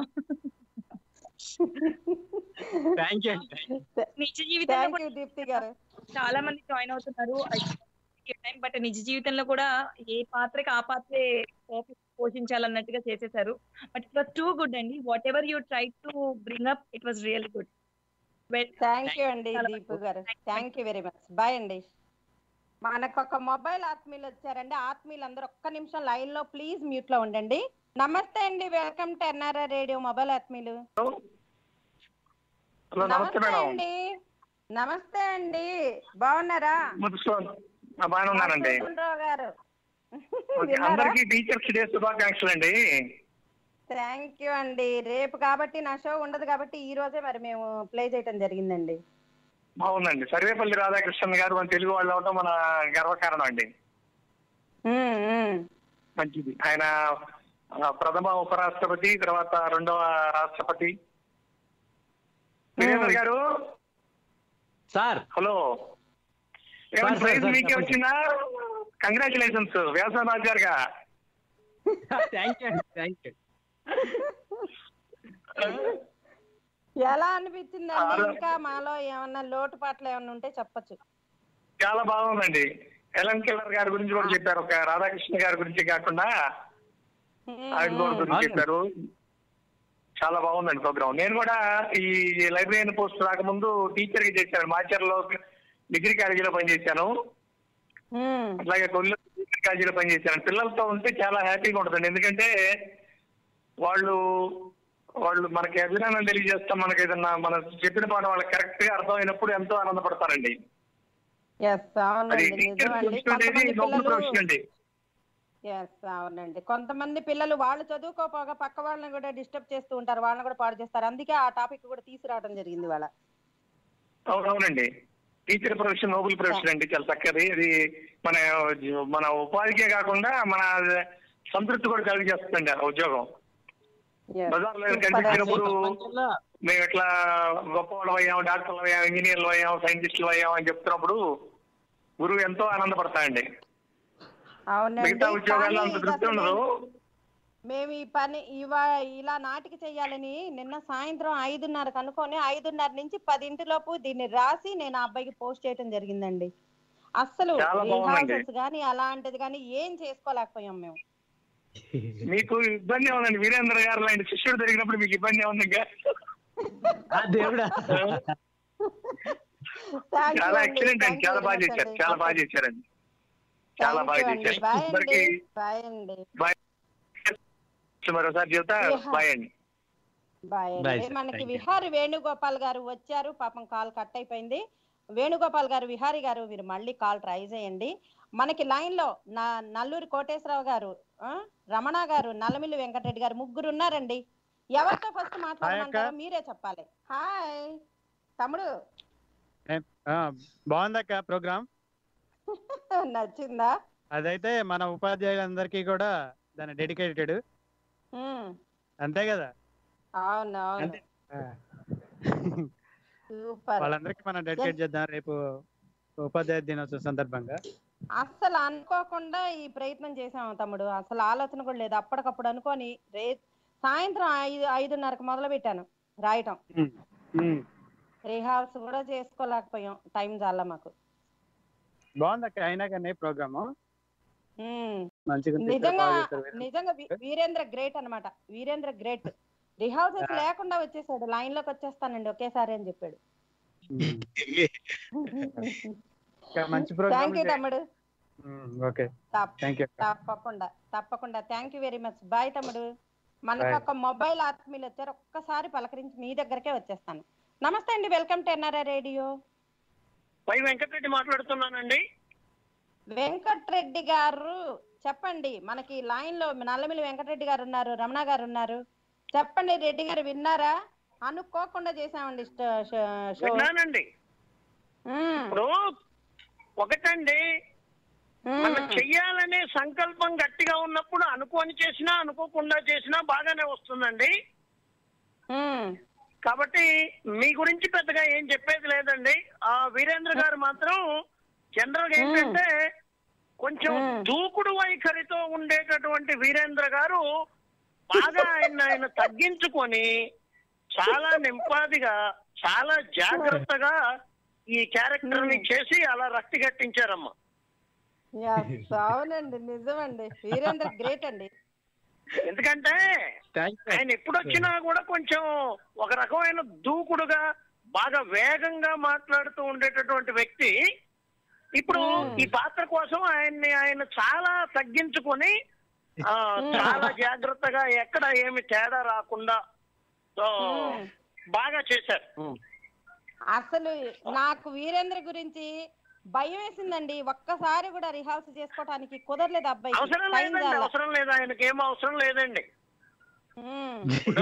థ్యాంక్ యూ అండి నిజ జీవితంలో థ్యాంక్ కూడా యూ దీప్తి గారు చాలా మంది జాయిన్ అవుతున్నారు బట్ నిజ జీవితంలో కూడా ఏ పాత్రకి ఆ పాత్రే పోషించాలన్నట్టుగా చేసేసారు but it was too good అండి whatever you try to bring up it was real good thank you అండి చాలా దీపు గారు thank you very much bye అండి మనకు ఒక మొబైల్ ఆత్మీయులు వచ్చారండి ఆత్మీయులు అందరూ ఒక్క నిమిషం లైన్ లో ప్లీజ్ మ్యూట్ లో ఉండండి నమస్తే అండి welcome to NRI radio mobile ఆత్మీయులు హలో నమస్తే మేడం అండి నమస్తే అండి బాగున్నారా మున్సిపల్ ఆ, బాగానే ఉన్నానండి రావు గారు ఓకే, అందరికీ టీచర్స్ డే శుభాకాంక్షలు అండి థ్యాంక్ యూ అండి రేపు కాబట్టి నా షో ఉండదు కాబట్టి ఈ రోజే మరి మేము ప్లే చేయటం జరిగిందండి బాగుందండి సర్వేపల్లి రాధాకృష్ణన్ గారు మన తెలుగు వాళ్ళు అవటం మన గర్వకారణం అండి ఉమ్, ఉమ్. మంచిది ఆయన ఆ, ప్రథమ ఉపరాష్ట్రపతి తర్వాత రెండవ రాష్ట్రపతి వీరేంద్ర గారు సార్ హలో సార్, ఏమైనా సార్, ప్రైజ్ సార్, మీకే చెప్పండి. వచ్చిందా కంగ్రాచులేషన్స్ వ్యాసరాజు గారుగా థ్యాంక్ యూ థ్యాంక్ యూ ఎలా అనిపించిందండి చాలా- ఇంకా మాలో ఏమన్నా లోటుపాట్లు ఏమన్నా ఉంటే చెప్పొచ్చు చాలా బాగుందండి ఎలన్ కిల్లర్ గారి గురించి కూడా చెప్పారు ఒక రాధాకృష్ణ గారి గురించి కాకుండా ఆయన కూడా గురించి అవును. చెప్పారు చాలా బాగుందండి ప్రోగ్రామ్ నేను కూడా ఈ లైబ్రరీ పోస్ట్ రాకముందు టీచర్ గా చేశాను మాచర్లో డిగ్రీ కాలేజీలో పనిచేశాను ఉమ్, అట్లాగే కొల్లు డిగ్రీ కాలేజీలో పనిచేశాను పిల్లలతో ఉంటే చాలా హ్యాపీగా ఉంటుందండి ఎందుకంటే వాళ్ళు వాళ్ళు మనకి అభినందన తెలియజేస్తాం మనకి ఏదన్నా మనం చెప్పిన పాఠం వాళ్ళకి కరెక్ట్ గా అర్థమైనప్పుడు ఎంతో ఆనందపడతారండి ఎస్ అది అవునండి టీచర్ నిజమండి పోస్ట్ అనేది కొంతమంది నోబుల్ ప్రొఫెషన్ పిల్లలు అండి ఎస్ అవునండి కొంతమంది పిల్లలు వాళ్ళు చదువుకోపోగా పక్క వాళ్ళని కూడా డిస్టర్బ్ చేస్తూ ఉంటారు వాళ్ళని కూడా పాడు చేస్తారు అందుకే ఆ టాపిక్ కూడా తీసుకురావడం జరిగింది వాళ్ళ అవునవునండి టీచర్ ప్రొఫెషన్ నోబుల్ ప్రొఫెషన్ అండి చాలా చక్కది ఇది మన మన ఉపాధికే కాకుండా మన సంతృప్తి కూడా కలిగజేస్తుందండి ఆ ఉద్యోగం Yes. బజార్లో Super కనిపించినప్పుడు అండి. ప్రపంచంలో మేము ఇట్లా గొప్ప వాళ్ళం అయ్యాం డాక్టర్లు అయ్యాం ఇంజనీర్లు అయ్యాం సైంటిస్టులు అయ్యాం అని చెప్తున్నప్పుడు గురువు ఎంతో ఆనందపడతాయండి అవునండి మిగతా ఉద్యోగాల్లో కానీ అంత ఇది తృప్తి అసలు ఉండదు మేము ఈ పని ఇవా ఇలా నాటిక చెయ్యాలని నిన్న సాయంత్రం ఐదున్నరకు అనుకొని ఐదున్నర నుంచి పదింటిలోపు దీన్ని రాసి నేను ఆ అబ్బాయికి పోస్ట్ చేయడం జరిగిందండి అస్సలు చాలా బాగుందండి. రిహార్సల్స్ కానీ అలాంటిది కానీ ఏం చేసుకోలేకపోయాం మేము మీకు ఇబ్బంది ఉందండి వీరేంద్ర గారు లాంటి శిష్యుడు దొరికినప్పుడు మీకు ఇబ్బంది ఉంది ఇంకా ఆ దేవుడా Thank you చాలా అండి. ఎక్సలెంట్ అండి Thank you చాలా బాగా very much చేశారు అండి. చాలా బాగా చేశారండి చాలా Thank బాగా you అండి. చేశారు Bye అండి. అందరికి Bye అండి బాయ్ మరోసారి చెబుతా Yeah. బాయ్ అండి బాయ్ Bye, అండి sir. మనకి Thank you. విహారి వేణుగోపాల్ గారు వచ్చారు పాపం కాల్ కట్ అయిపోయింది వేణుగోపాల్ గారు విహారి గారు మీరు మళ్ళీ కాల్ ట్రై చేయండి మనకి లైన్ లో నా నల్లూరి కోటేశ్వరరావు గారు ఆ, రమణ గారు నల్లమిల్లి వెంకటరెడ్డి గారు ముగ్గురు ఉన్నారండి ఎవరితో ఫస్ట్ మాట్లాడమంటారో మీరే చెప్పాలి హాయ్ తమ్ముడు ఆ, బాగుందక్క ప్రోగ్రామ్ నచ్చిందా అదైతే మన ఉపాధ్యాయులందరికీ కూడా దాని డెడికేటెడ్ ఉమ్, అంతే కదా అవును అవును అంతే. ఆ. సూపర్ వాళ్ళందరికీ మనం డెడికేట్ చేద్దాం రేపు ఉపాధ్యాయ దినోత్సవం సందర్భంగా అస్సలు అనుకోకుండా ఈ ప్రయత్నం చేసాము తమ్ముడు అసలు ఆలోచన కూడా లేదు అప్పటికప్పుడు అనుకొని రే సాయంత్రం ఐదు ఐదున్నరకు మొదలు పెట్టాను రాయటం ఉమ్. రిహార్స్ కూడా చేసుకోలేకపోయాం టైం చాలా మాకు బాగుందక్క అయినా కానీ ప్రోగ్రామ్ ఉమ్. మంచిగా ఉంది. నిజంగా బాగా చేశారు వీరు. నిజంగా వీ- వీరేంద్ర గ్రేట్ అన్నమాట వీరేంద్ర గ్రేట్ రిహార్సల్స్ ఆ. లేకుండా వచ్చేసాడు లైన్ లోకి వచ్చేస్తానండి ఒకేసారి అని చెప్పాడు ఉమ్. ఇంకా మంచి థ్యాంక్ ప్రోగ్రామ్ యూ తమ్ముడు ఓకే తప్ప- థ్యాంక్ యూ తప్పకుండా తప్పకుండా thank you very much bye తమ్ముడు మనకు Bye. ఒక మొబైల్ ఆత్మీయులు వచ్చారు ఒక్కసారి పలకరించి మీ దగ్గరకే వచ్చేస్తాను నమస్తే అండి వెల్కమ్ టు ఎన్ఆర్ఐ రేడియో పై వెంకటరెడ్డి మాట్లాడుతున్నానండి వెంకట్రెడ్డి గారు చెప్పండి మనకి లైన్ లో నల్లమిల్లి వెంకటరెడ్డి గారు ఉన్నారు రమణ గారు ఉన్నారు చెప్పండి రెడ్డి గారు విన్నారా అనుకోకుండా చేసామండి స్ట- ష- షో విన్నానండి ఉమ్, ఇప్పుడు ఒకటండి మనం ఉమ్, చెయ్యాలనే సంకల్పం గట్టిగా ఉన్నప్పుడు అనుకోని చేసినా అనుకోకుండా చేసినా బాగానే వస్తుందండి ఉమ్, కాబట్టి మీ గురించి పెద్దగా ఏం చెప్పేది లేదండి ఆ వీరేంద్ర గారు మాత్రం జనరల్ గా ఏంటంటే కొంచెం మ్మ్. దూకుడు వైఖరితో ఉండేటటువంటి వీరేంద్ర గారు బాగా ఆయన ఆయన తగ్గించుకొని చాలా నింపాదిగా చాలా జాగ్రత్తగా ఈ క్యారెక్టర్ ని చేసి అలా రక్తి గట్టించారమ్మా yes, అవునండి నిజమండి వీరేంద్ర గ్రేట్ అండి ఎందుకంటే థ్యాంక్ యూ ఆయన ఎప్పుడు వచ్చినా కూడా కొంచెం ఒక రకమైన దూకుడుగా బాగా వేగంగా మాట్లాడుతూ ఉండేటటువంటి వ్యక్తి ఇప్పుడు మ్మ్. ఈ పాత్ర కోసం ఆయన్ని ఆయన చాలా తగ్గించుకొని ఆ, మ్మ్. చాలా జాగ్రత్తగా ఎక్కడ ఏమి తేడా రాకుండా సో మ్మ్. బాగా చేశారు అసలు నాకు వీరేంద్ర గురించి భయం వేసిందండి ఒక్కసారి కూడా రిహార్సల్ చేసుకోవడానికి కుదరలేదు అబ్బాయి అవసరం లేదండి అవసరం లేదు ఆయనకి ఏం అవసరం లేదండి ఇప్పుడు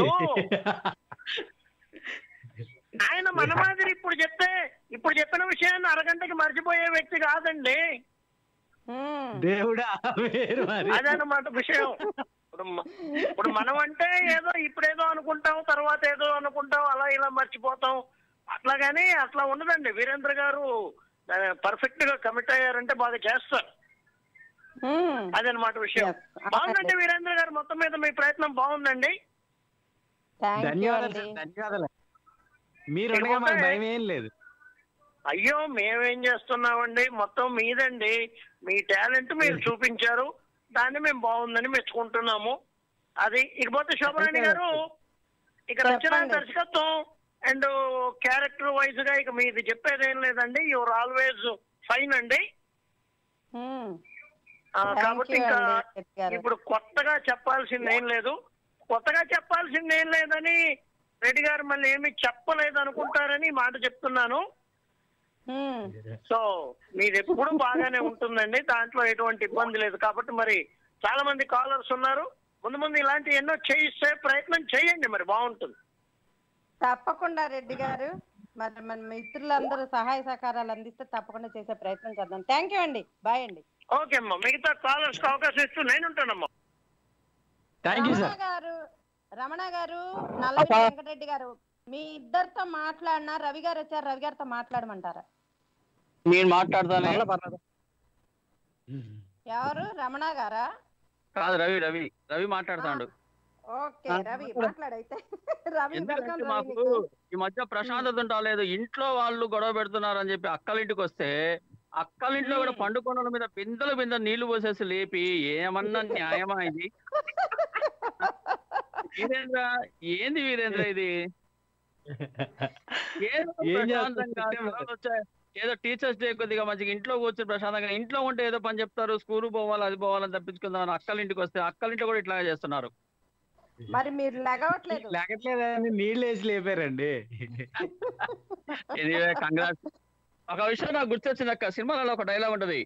ఆయన మన మాదిరి ఇప్పుడు చెప్తే ఇప్పుడు చెప్పిన విషయాన్ని అరగంటకి మర్చిపోయే వ్యక్తి కాదండి దేవుడా వేరు మరి అదనమాట విషయం ఇప్పుడు మ- ఇప్పుడు మనం అంటే ఏదో ఇప్పుడేదో అనుకుంటాం తర్వాత ఏదో అనుకుంటాం అలా ఇలా మర్చిపోతాం అట్లా గానీ అట్లా ఉండదండి వీరేంద్ర గారు పర్ఫెక్ట్ గా కమిట్ అయ్యారంటే బాగా చేస్తారు Hmm. అదనమాట విషయం Yes. బాగుందండి వీరేంద్ర గారు మొత్తం మీద మీ ప్రయత్నం బాగుందండి Thank you ధన్యవాదాలు అండి. సార్ ధన్యవాదాలు మీరు ఉండగా మాకు భయం ఏం లేదు అయ్యో మేమేం చేస్తున్నామండి మొత్తం మీదండి మీ టాలెంట్ మీరు చూపించారు దాన్ని మేము బాగుందని మెచ్చుకుంటున్నాము అది ఇకపోతే శోభరాణి గారు ఇక రచన చెప్పండి. దర్శకత్వం అండ్ క్యారెక్టర్ వైజ్ గా ఇక మీది చెప్పేది ఏం లేదండి యువర్ ఆల్వేజ్ ఫైన్ అండి Hmm. ఆ, Thank కాబట్టి you ఇంకా అండి, రెడ్డి గారు. ఇప్పుడు కొత్తగా చెప్పాల్సింది ఏం లేదు కొత్తగా చెప్పాల్సింది ఏం లేదని రెడ్డి గారు మళ్ళీ ఏమి చెప్పలేదు అనుకుంటారని ఈ మాట చెప్తున్నాను Hmm. సో మీది ఎప్పుడు బాగానే ఉంటుందండి దాంట్లో ఎటువంటి ఇబ్బంది లేదు కాబట్టి మరి చాలా మంది కాలర్స్ ఉన్నారు ముందు ముందు ఇలాంటి ఎన్నో చేయిస్తే ప్రయత్నం చేయండి మరి బాగుంటుంది తప్పకుండా రెడ్డి గారు మరి మన మిత్రులందరూ సహాయ సహకారాలు అందిస్తే తప్పకుండా చేసే ప్రయత్నం చేద్దాం థ్యాంక్ యూ అండి బాయ్ అండి ఓకే అమ్మా మిగతా కాలర్స్ కి అవకాశం ఇస్తూ నేను ఉంటానమ్మా థ్యాంక్ యూ రమణ సార్ గారు రమణ గారు నల్లవి వెంకటరెడ్డి గారు మీ ఇద్దరితో మాట్లాడినా రవి గారు వచ్చారు రవి గారితో మాట్లాడమంటారా నేను మాట్లాడతానే ఎవరు రమణ గారా కాదు రవి రవి రవి మాట్లాడతాడు ఓకే రవి మాట్లాడైతే రవి ఎందుకంటే వెల్కమ్ రవి మాకు నీకు. ఈ మధ్య ప్రశాంతత ఉండలేదు ఇంట్లో వాళ్ళు గొడవ పెడుతున్నారు అని చెప్పి అక్కల ఇంటికి వస్తే అక్కల ఇంట్లో కూడా పండుకొండల మీద బిందెల బిందె నీళ్లు పోసేసి లేపి ఏమన్నా న్యాయమా ఇది వీరేంద్ర ఏంది వీరేంద్ర ఇది ఏదో ఏం ప్రశాంతంగా చేస్తాం? జ్వరాలు వచ్చాయి. ఏదో టీచర్స్ డే కొద్దిగా మంచిగా ఇంట్లో కూర్చొని ప్రశాంతంగా ఇంట్లో ఉంటే ఏదో పని చెప్తారు స్కూల్ పోవాలి అది పోవాలని తప్పించుకుందాం అని అక్కల ఇంటికి వస్తే అక్కల ఇంట్లో కూడా ఇట్లాగే చేస్తున్నారు మరి మీరు లెగవట్లేదు లేకట్లేదని నీళ్ళు వేసి లేపారండి ఇది కంగ్రాట్స్ ఒక విషయం నాకు గుర్తొచ్చింది అక్క సినిమాలలో ఒక డైలాగ్ ఉంటది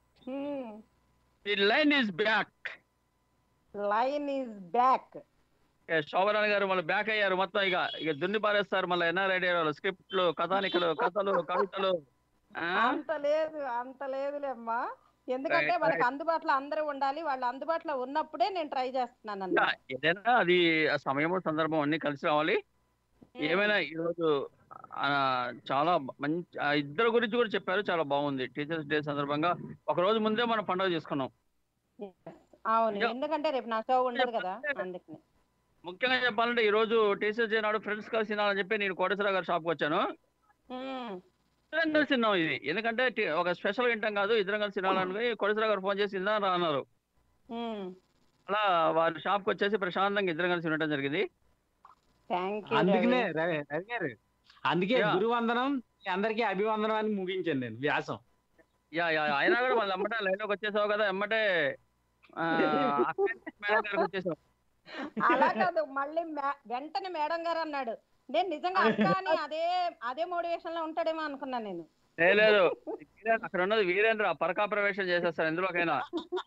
the line is back line is back Shobharani గారు మళ్ళీ బ్యాక్ అయ్యారు మొత్తం ఇక ఇక దున్ని పారేస్తారు మళ్ళీ ఎన్ఆర్ రెడ్డి గారు స్క్రిప్ట్లు కథానికలు కథలు కవితలు ఆ? అంత లేదు అంత లేదులేమ్మా ఎందుకంటే Right, వాళ్ళకి అందుబాటులో అందరూ ఉండాలి వాళ్ళు అందుబాటులో ఉన్నప్పుడే నేను ట్రై చేస్తున్నాను ఇంకా అన్నమాట ఏదైనా అది ఆ సమయము సందర్భం అన్ని కలిసి రావాలి ఏమైనా ఈ రోజు ఆ, చాలా మంచి ఆ ఇద్దరు గురించి కూడా చెప్పారు చాలా బాగుంది టీచర్స్ డే సందర్భంగా ఒక రోజు ముందే మనం పండుగ చేసుకున్నాం అవును ఇంకా- ఎందుకంటే రేపు నా షో ఉండదు కదా అందుకని ముఖ్యంగా చెప్పాలంటే ఈ రోజు టీచర్స్ డే నాడు ఫ్రెండ్స్ కలిసి తినాలని చెప్పి నేను కోటేశ్వర గారి షాప్కి వచ్చాను ఉమ్, ఇద్దరం కలిసి తిన్నాం ఇది ఎందుకంటే టి- ఒక స్పెషల్ వింటాం కాదు ఇద్దరం కలిసి తినాలని కోటేశ్వర గారు ఫోన్ చేసి తిందా అన్నారు ఉమ్. అలా వారి షాప్కి వచ్చేసి ప్రశాంతంగా ఇద్దరం కలిసి ఉండటం జరిగింది థ్యాంక్ యూ అందుకనే రవి. రవి రవి గారు అందుకే Yeah. గురువందనం మీ అందరికీ అభివందనం అని ముగించాను నేను వ్యాసం యా యా అయినా కూడా మళ్ళీ ఎమ్మటే లైన్లోకి వచ్చేసావు కదా ఎమ్మటే ఆ, అక్కడి నుంచి మేడం గారికి వచ్చేసావు అలా కాదు మళ్ళీ మే- వెంటనే మేడం గారు అన్నాడు నేను నిజంగా అక్క అని అదే అదే మోటివేషన్ లో ఉంటాడేమో అనుకున్నాను నేను ఏ లేదు వీరేంద్ర- అక్కడ ఉన్నది వీరేంద్ర పరకా ప్రవేశం చేసేస్తారు ఎందులోకైనా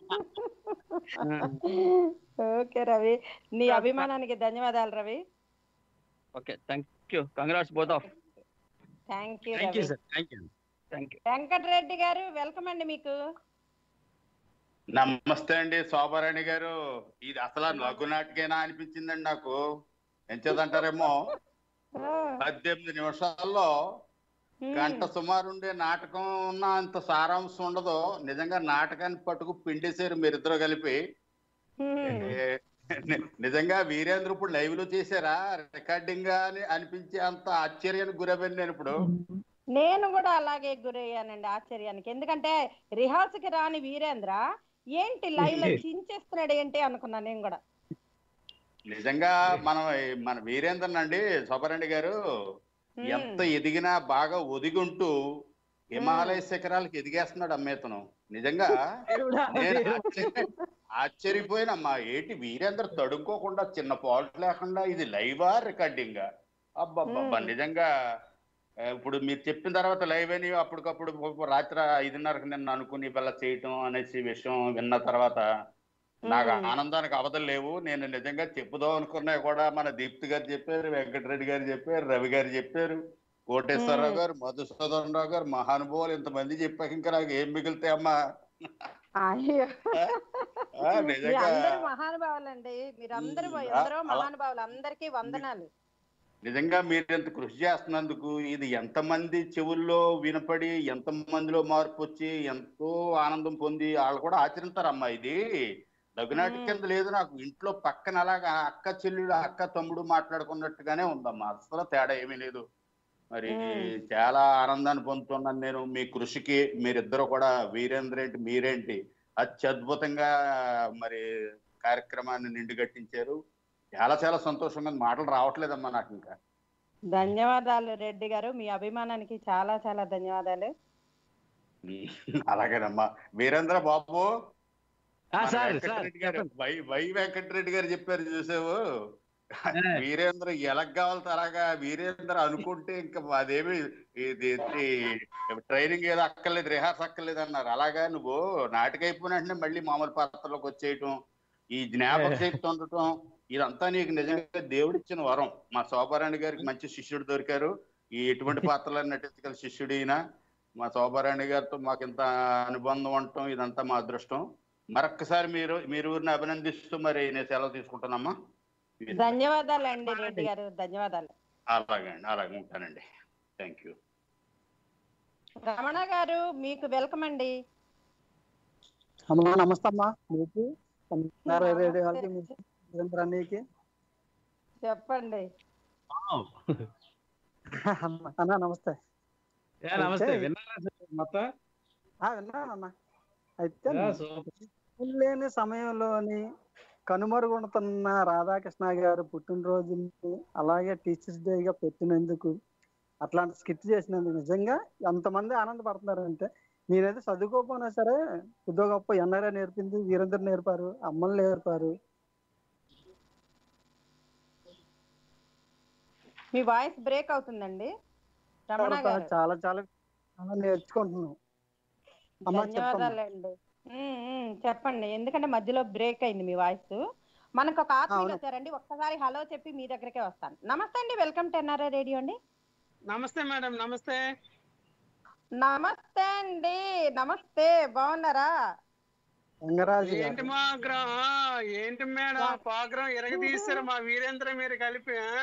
ఓకే రవి నీ అభిమానానికి ధన్యవాదాలు Ravi okay thank you congrats both of thank you thank you Ravi sir thank you thank you Venkatareddy గారు వెల్కమ్ అండి మీకు నమస్తే అండి శోభారాణి గారు ఇది అసలు నగ్గు నాటికేనా అనిపించిందండి నాకు ఎంచేదంటారేమో ఆ, పద్దెనిమిది నిమిషాల్లో ఉమ్, గంట సుమారు ఉండే నాటకం ఉన్న అంత సారాంశం ఉండదు నిజంగా నాటకాన్ని పట్టుకు పిండేశారు మీరిద్దరు కలిపి ఉమ్. ఏ, ని- నిజంగా వీరేంద్ర ఇప్పుడు లైవ్ లో చేశారా రికార్డింగ్ గా అని అనిపించే అంత ఆశ్చర్యానికి గురవ్యాను నేను ఇప్పుడు నేను కూడా అలాగే గురయ్యానండి ఆశ్చర్యానికి ఎందుకంటే రిహార్సల్కి రాని వీరేంద్ర ఏంటి లైవ్ లో చించేస్తున్నాడు ఏంటి అనుకున్నా నేను కూడా నిజంగా మనం ఈ- మన వీరేంద్రన్ అండి శోభారాణి గారు ఉమ్, ఎంత ఎదిగినా బాగా ఒదిగుంటూ హిమాలయ శిఖరాలకు ఎదిగేస్తున్నాడు అమ్మేతను నిజంగా నేను ఆశ్చర్య- ఆశ్చర్యపోయినమ్మా ఏంటి వీరేంద్ర తడుక్కోకుండా చిన్న పాల్ట్ లేకుండా ఇది లైవా రికార్డింగా అబ్బబ్బబ్బా Hmm. నిజంగా ఆ, ఇప్పుడు మీరు చెప్పిన తర్వాత లైవ్ అని అప్పటికప్పుడు రాత్రి ఐదున్నరకు నిన్న అనుకుని పిల్ల చేయటం అనేసి విషయం విన్న తర్వాత నాకు ఉమ్. ఆనందానికి అవధులు లేవు నేను నిజంగా చెప్పుదాం అనుకున్నా కూడా మన దీప్తి గారు చెప్పారు వెంకటరెడ్డి గారు చెప్పారు రవి గారు చెప్పారు కోటేశ్వరరావు మ్మ్. గారు మధుసూదన్ రావు గారు మహానుభావులు ఇంతమంది చెప్పాక ఇంకా నాకు ఏం మిగులుతాయి అమ్మా అయ్యో ఆ, నిజంగా మీరందరూ మహానుభావులండి మీరందరూ ఉమ్, ఎందరో అలా- మహానుభావులు అందరికీ వందనాలు నిజంగా మీరు ఇంత కృషి చేస్తున్నందుకు ఇది ఎంతమంది చెవుల్లో వినపడి ఎంత మందిలో మార్పు వచ్చి ఎంతో ఆనందం పొంది వాళ్ళు కూడా ఆచరిస్తారమ్మా ఇది లఘునాటి కింద లేదు నాకు ఇంట్లో పక్కన అలాగా అక్క చెల్లెడు అక్క తమ్ముడు మాట్లాడుకున్నట్టుగానే ఉందమ్మా అసలు తేడా ఏమీ లేదు మరి మ్మ్. చాలా ఆనందాన్ని పొందుతున్నాను నేను మీ కృషికి మీరిద్దరు కూడా వీరేంద్ర ఏంటి మీరేంటి అత్యద్భుతంగా మరి కార్యక్రమాన్ని నిండుగట్టించారు చాలా చాలా సంతోషంగా ఉంది. మాటలు రావట్లేదమ్మా నాకు ఇంకా ధన్యవాదాలు రెడ్డి గారు మీ అభిమానానికి చాలా చాలా ధన్యవాదాలు అలాగేనమ్మా వీరేంద్ర బాబు ఆ, మన సార్ సార్ వెంకటరెడ్డి గారు చెప్పండి. వై వై వెంకటరెడ్డి గారు చెప్పారు చూసావు ఆ. వీరేంద్ర ఎలా కావాలి అలాగా వీరేంద్ర అనుకుంటే ఇంకా అదేమి ఇది ట్రైనింగ్ ఏదో అక్కర్లేదు రిహార్స్ అక్కర్లేదు అన్నారు అలాగా నువ్వు నాటిక అయిపోయిన వెంటనే మళ్ళీ మామూలు పాత్రలోకి వచ్చేయటం ఈ జ్ఞాపక శక్తి ఉండటం ఇదంతా నీకు నిజంగా దేవుడిచ్చిన వరం మా శోభారాణి గారికి మంచి శిష్యుడు దొరికారు ఈ ఎటువంటి పాత్రలను నటించగల శిష్యుడు ఈయన మా శోభారాణి గారితో మాకు ఇంత అనుబంధం ఉండటం ఇదంతా మా అదృష్టం మరొక్కసారి మీరు మీరు ఊరిని అభినందిస్తూ మరి నేను సెలవు తీసుకుంటున్నామా ధన్యవాదాలు అండి రెడ్డి గారు ధన్యవాదాలు అలాగే అండి అలాగే ఉంటానండి థ్యాంక్ యూ రమణ గారు మీకు వెల్కమ్ అండి అమ్మా నమస్తే అమ్మా మీకు అందరూ రేడియో వాళ్ళకి మీకు వీరేంద్ర అన్నయ్యకి చెప్పండి అన్న అన్న నమస్తే ఏ, నమస్తే అయితే- విన్నారా సార్ మొత్తం ఆ విన్నాను అన్న అయితే ఆ, సూపర్. లేని సమయంలోని కనుమరుగుంటున్న రాధాకృష్ణ గారు పుట్టినరోజుని అలాగే టీచర్స్ డేగా పెట్టినందుకు అట్లాంటి స్కిట్ చేసినందుకు నిజంగా ఎంతమంది ఆనందపడుతున్నారంటే నేనైతే చదువుకోకపోయినా సరే కొద్దిగా గొప్ప ఎన్ఆర్ఐ నేర్పింది వీరేంద్ర నేర్పారు అమ్మలు నేర్పారు మీ వాయిస్ బ్రేక్ అవుతుందండి రమణ గారు చాలా చాలా చాలా నేర్చుకుంటున్నాం అమ్మా, చెప్పమ్మా. ధన్యవాదాలండి ఉమ్, ఉమ్, చెప్పండి ఎందుకంటే మధ్యలో బ్రేక్ అయింది మీ వాయిస్ మనకు ఒక ఆత్మీయులు అవును. వచ్చారండి ఒక్కసారి హలో చెప్పి మీ దగ్గరకే వస్తాను నమస్తే అండి వెల్కమ్ టు ఎన్ఆర్ఐ రేడియో అండి నమస్తే మేడం నమస్తే నమస్తే అండి నమస్తే బాగున్నారా రంగరాజు గారు. ఏంటి మా గ్రహం ఏంటి మేడం పాగ్రం ఎరగ తీస్తారు మా వీరేంద్ర మీరు కలిపి ఆ?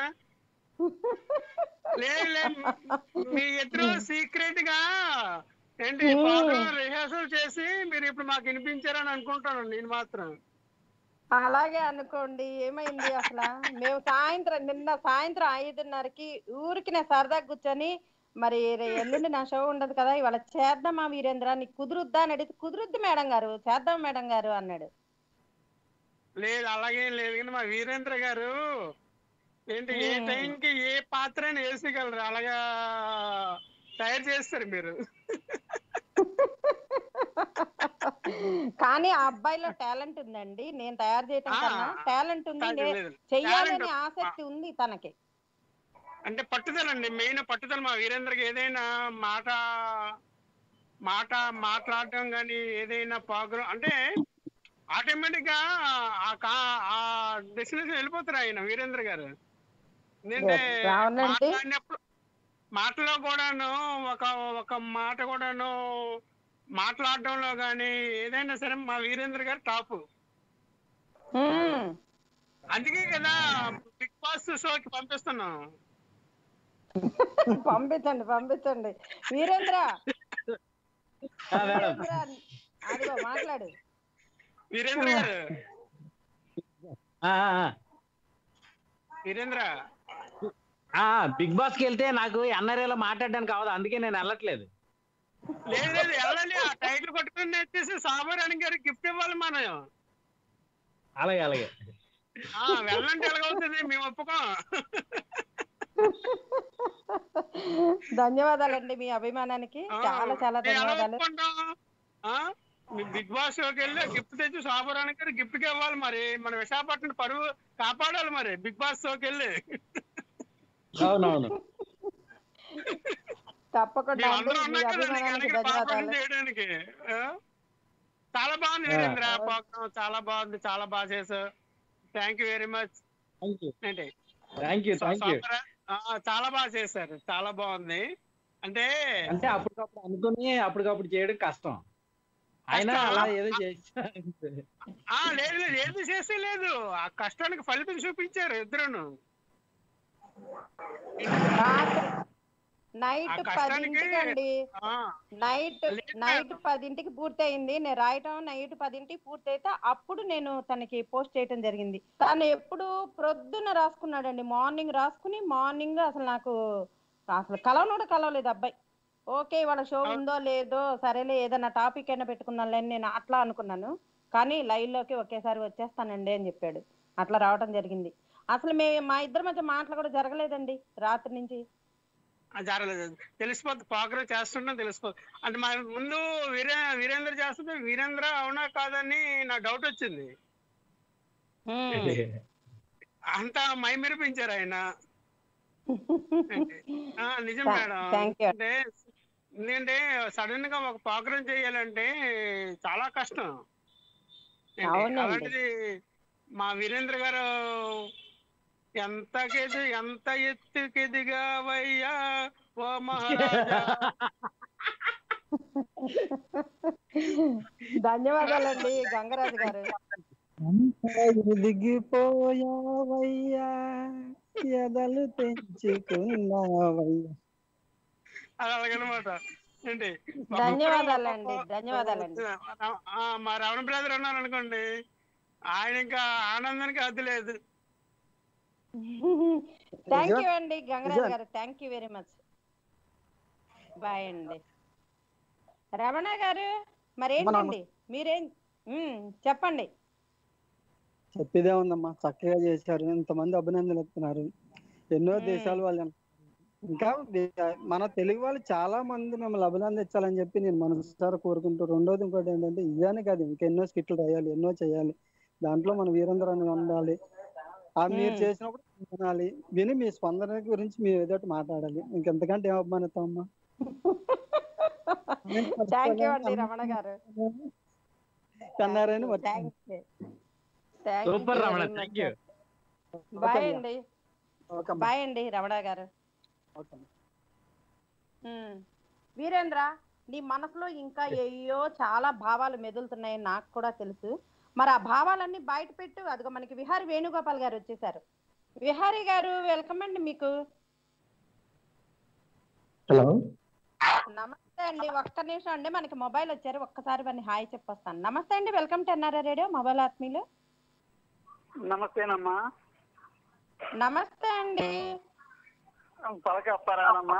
లేదు లేదు మీ ఇద్దరు సీక్రెట్ గా ఏంటి పాగ్రం రిహార్సల్ చేసి మీరు ఇప్పుడు మాకు వినిపించారని అనుకుంటాను నేను మాత్రం అలాగే అనుకోండి ఏమైంది అసలు మేము సాయంత్రం నిన్న సాయంత్రం ఐదున్నరకి ఊరికి నేను సరదాగా కూర్చొని మరి రే- ఎల్లుండి నా షో ఉండదు కదా ఇవాళ చేద్దామా వీరేంద్ర నీకు కుదురుద్దా అని అడిగితే కుదురుద్ది మేడం గారు చేద్దాం మేడం గారు అన్నాడు లేదు అలాగేం లేదు కానీ మా వీరేంద్ర గారు ఏంటి ఏ మ్మ్. టైంకి ఏ పాత్ర అయినా వేసగలరు అలాగా తయారు చేస్తారు మీరు కానీ ఆ అబ్బాయిలో టాలెంట్ ఉందండి నేను తయారు చేయటం ఆ, కన్నా టాలెంట్ ఉంది కాదు, నే- లేదు. చెయ్యాలని Talent- ఆసక్తి ఉంది తనకి అంటే పట్టుదల అండి మెయిన్ పట్టుదల మా వీరేంద్రకి ఏదైనా మాట మాట మాట్లాడటం కానీ ఏదైనా ప్రోగ్రామ్ అంటే ఆటోమేటిక్ గా ఆ కా- ఆ డెస్టినేషన్ వెళ్ళిపోతారు ఆయన వీరేంద్ర గారు ఎందుకంటే అవునండి. మాట్లాడినప్పుడు మాటలో కూడాను ఒక ఒక మాట కూడాను మాట్లాడడంలో కానీ ఏదైనా సరే మా వీరేంద్ర గారు టాప్ హ్మ్. అందుకే కదా బిగ్ బాస్ షోకి పంపిస్తున్నాం పంపించండి పంపించండి వీరేంద్ర ఆ, మేడం వీరేంద్ర అదిగో మాట్లాడు వీరేంద్ర గారు ఆ, ఆ, వీరేంద్ర ఆ. ఆ, బిగ్ బాస్ కి వెళ్తే నాకు ఎన్ఆర్ఏలో మాట్లాడడానికి అవదు అందుకే నేను వెళ్ళట్లేదు లేదు లేదు వెళ్ళాలి ఆ టైటిల్ కొట్టుకుని వచ్చేసి సాబరాణి గారికి గిఫ్ట్ ఇవ్వాలి మనం అలాగే అలాగే ఆ వెళ్ళంటే ఎలాగవుతుంది మేము ఒప్పుకోం ధన్యవాదాలండి మీ అభిమానానికి ఆ, చాలా చాలా మేము ఎలా ధన్యవాదాలు ఒప్పుకుంటాం ఆ? మీ బిగ్ బాస్ షోకి వెళ్ళి గిఫ్ట్ తెచ్చి సాబరాణి గారు గిఫ్ట్ కి ఇవ్వాలి మరి మన విశాఖపట్నం పరువు కాపాడాలి మరి బిగ్ బాస్ షోకి వెళ్ళి అవునవును తప్పకుండా అండి మేమందరం మీ ఉన్నాం కదండి అభిమానానికి కనుక పాపం ధన్యవాదాలు చేయడానికి ఆ? చాలా బాగుంది వీరేంద్ర ప్రోగ్రామ్ చాలా బాగుంది చాలా బాగా చేసావు thank you very much thank you ఏంటి thank you thank you super. ఆ, చాలా బాగా చేశారు చాలా బాగుంది అంటే అంటే అప్పటికప్పుడు అనుకుని అప్పటికప్పుడు చేయడం కష్టం అయినా కష్టం. అలా ఏదో చేశారు ఆ లేదు లేదు ఏది చేస్తే లేదు ఆ కష్టానికి ఫలితం చూపించారు ఇద్దరును రాత్రి నైట్ ఆ కష్టానికి పదింటికి అండి ఆ, నైట్ లేదు. నైట్ పదింటికి పూర్తయింది నేను రాయటం నైట్ పదింటికి పూర్తయితే అప్పుడు నేను తనకి పోస్ట్ చేయటం జరిగింది తను ఎప్పుడు ప్రొద్దున రాసుకున్నాడండి మార్నింగ్ రాసుకుని మార్నింగ్ అసలు నాకు అసలు కలవను కూడా కలవలేదు అబ్బాయి ఓకే ఇవాళ షో ఉందో లేదో సరేలే ఏదైనా టాపిక్ అయినా పెట్టుకుందాంలే అని నేను అట్లా అనుకున్నాను కానీ లైవ్ లోకి ఒకేసారి వచ్చేస్తానండి అని చెప్పాడు అట్లా రావటం జరిగింది అసలు మే మా ఇద్దరి మధ్య మాటలు కూడా జరగలేదండి రాత్రి నుంచి ఆ, జరగలేదు తెలిసిపోద్ది ప్రోగ్రెస్ చేస్తున్నా తెలిసిపోద్ది అంటే మా ముందు వీరే వీరేంద్ర చేస్తుంటే వీరేంద్ర అవునా కాదని నా డౌట్ వచ్చింది అంతా మై మెరిపించారు ఆయన ఆ, నిజం మేడం థ్యాంక్ యూ అంటే ఎందుకంటే సడన్ గా ఒక ప్రోగ్రామ్ చేయాలంటే చాలా కష్టం ఏంటి? అవునండి. అలాంటిది మా వీరేంద్ర గారు ఎంత కేది ఎంత ఎత్తుకెదిగావయ్యా ఓ మహారాజా ధన్యవాదాలండి గంగరాజు గారు దిగిపోయావయ్యా ఎదలు తెంచుకున్నావయ్యా అది అలాగనమాట ఏంటి ధన్యవాదాలండి ధన్యవాదాలండి ఆ, మా రమణ బ్రదర్ ఉన్నారు అనుకోండి ఆయన ఇంకా ఆనందానికి అద్దు లేదు థ్యాంక్ యూ అండి గంగరాజు గారు thank you very much bye అండి రమణ గారు మరేంటండి మీరేం ఉమ్, చెప్పండి చెప్పేదే ఉందమ్మా చక్కగా చేశారు ఇంతమంది అభినందనలు ఇస్తున్నారు ఎన్నో మ్మ్. దేశాల వాళ్ళు ఇంకా దే- మన తెలుగు వాళ్ళు చాలా మంది మిమ్మల్ని అభినందించాలని చెప్పి నేను మనసారా కోరుకుంటూ రెండోది ఇంకోటి ఏంటంటే ఇదానే కాదు ఇంకెన్నో స్కిట్లు రాయాలి ఎన్నో చేయాలి దాంట్లో మన వీరేంద్ర అని ఉండాలి ఆ మీరు మ్మ్. చేసినప్పుడు వినాలి విని మీ స్పందన గురించి మీరు ఏదో ఒకటి మాట్లాడాలి ఇంకెంతకంటే ఏం అభిమానిస్తామమ్మా థ్యాంక్ యూ అండి రమణ గారు కన్నారని thank you thank super Ramana thank you bye అండి ఓకే బాయ్ అండి రమణ గారు ఓకే ఉమ్. వీరేంద్ర నీ మనసులో ఇంకా ఏయో చాలా భావాలు మెదులుతున్నాయి నాకు కూడా తెలుసు మరి ఆ భావాలన్నీ బయట పెట్టు అదిగో మనకి విహారి వేణుగోపాల్ గారు వచ్చేసారు విహారి గారు వెల్కమ్ అండి మీకు హలో నమస్తే అండి ఒక్క నిమిషం అండి మనకి మొబైల్ వచ్చారు ఒక్కసారి వారిని హాయ్ చెప్పొస్తాను నమస్తే అండి welcome to NRI radio mobile ఆత్మీయులు నమస్తేనమ్మా నమస్తే అండి పలక అప్పారానమ్మా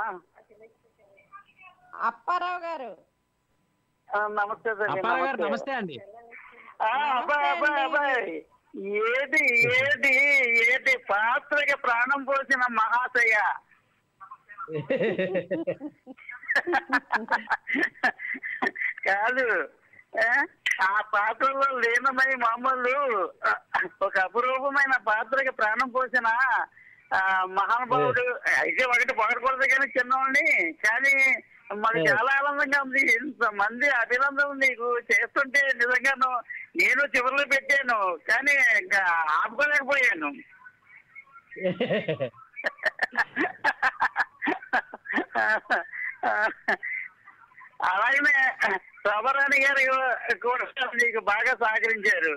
అప్పారావు గారు ఆ, నమస్తే తల్లి, అప్పారావు గారు నమస్తే. నమస్తే అండి ఆ, అబ్బాయి అబ్బాయి అబ్బాయి ఏది ఏది ఏది పాత్రకి ప్రాణం పోసిన మహాశయ కాదు ఏ? ఆ పాత్రలో లీనమై మామూలు ఆ, ఒక అపురూపమైన పాత్రకి ప్రాణం పోసిన ఆ, మహానుభావుడు అయితే ఒకటి పొగడకూడదు కానీ చిన్నవాడిని కానీ మాకు Yes. చాలా ఆనందంగా ఉంది ఇంతమంది అభినందనలు నీకు చేస్తుంటే నిజంగాను నేను చివరిలో పెట్టాను కానీ ఇంకా ఆపుకోలేకపోయాను అలాగనే శోభరాణి గారు కూడా నీకు బాగా సహకరించారు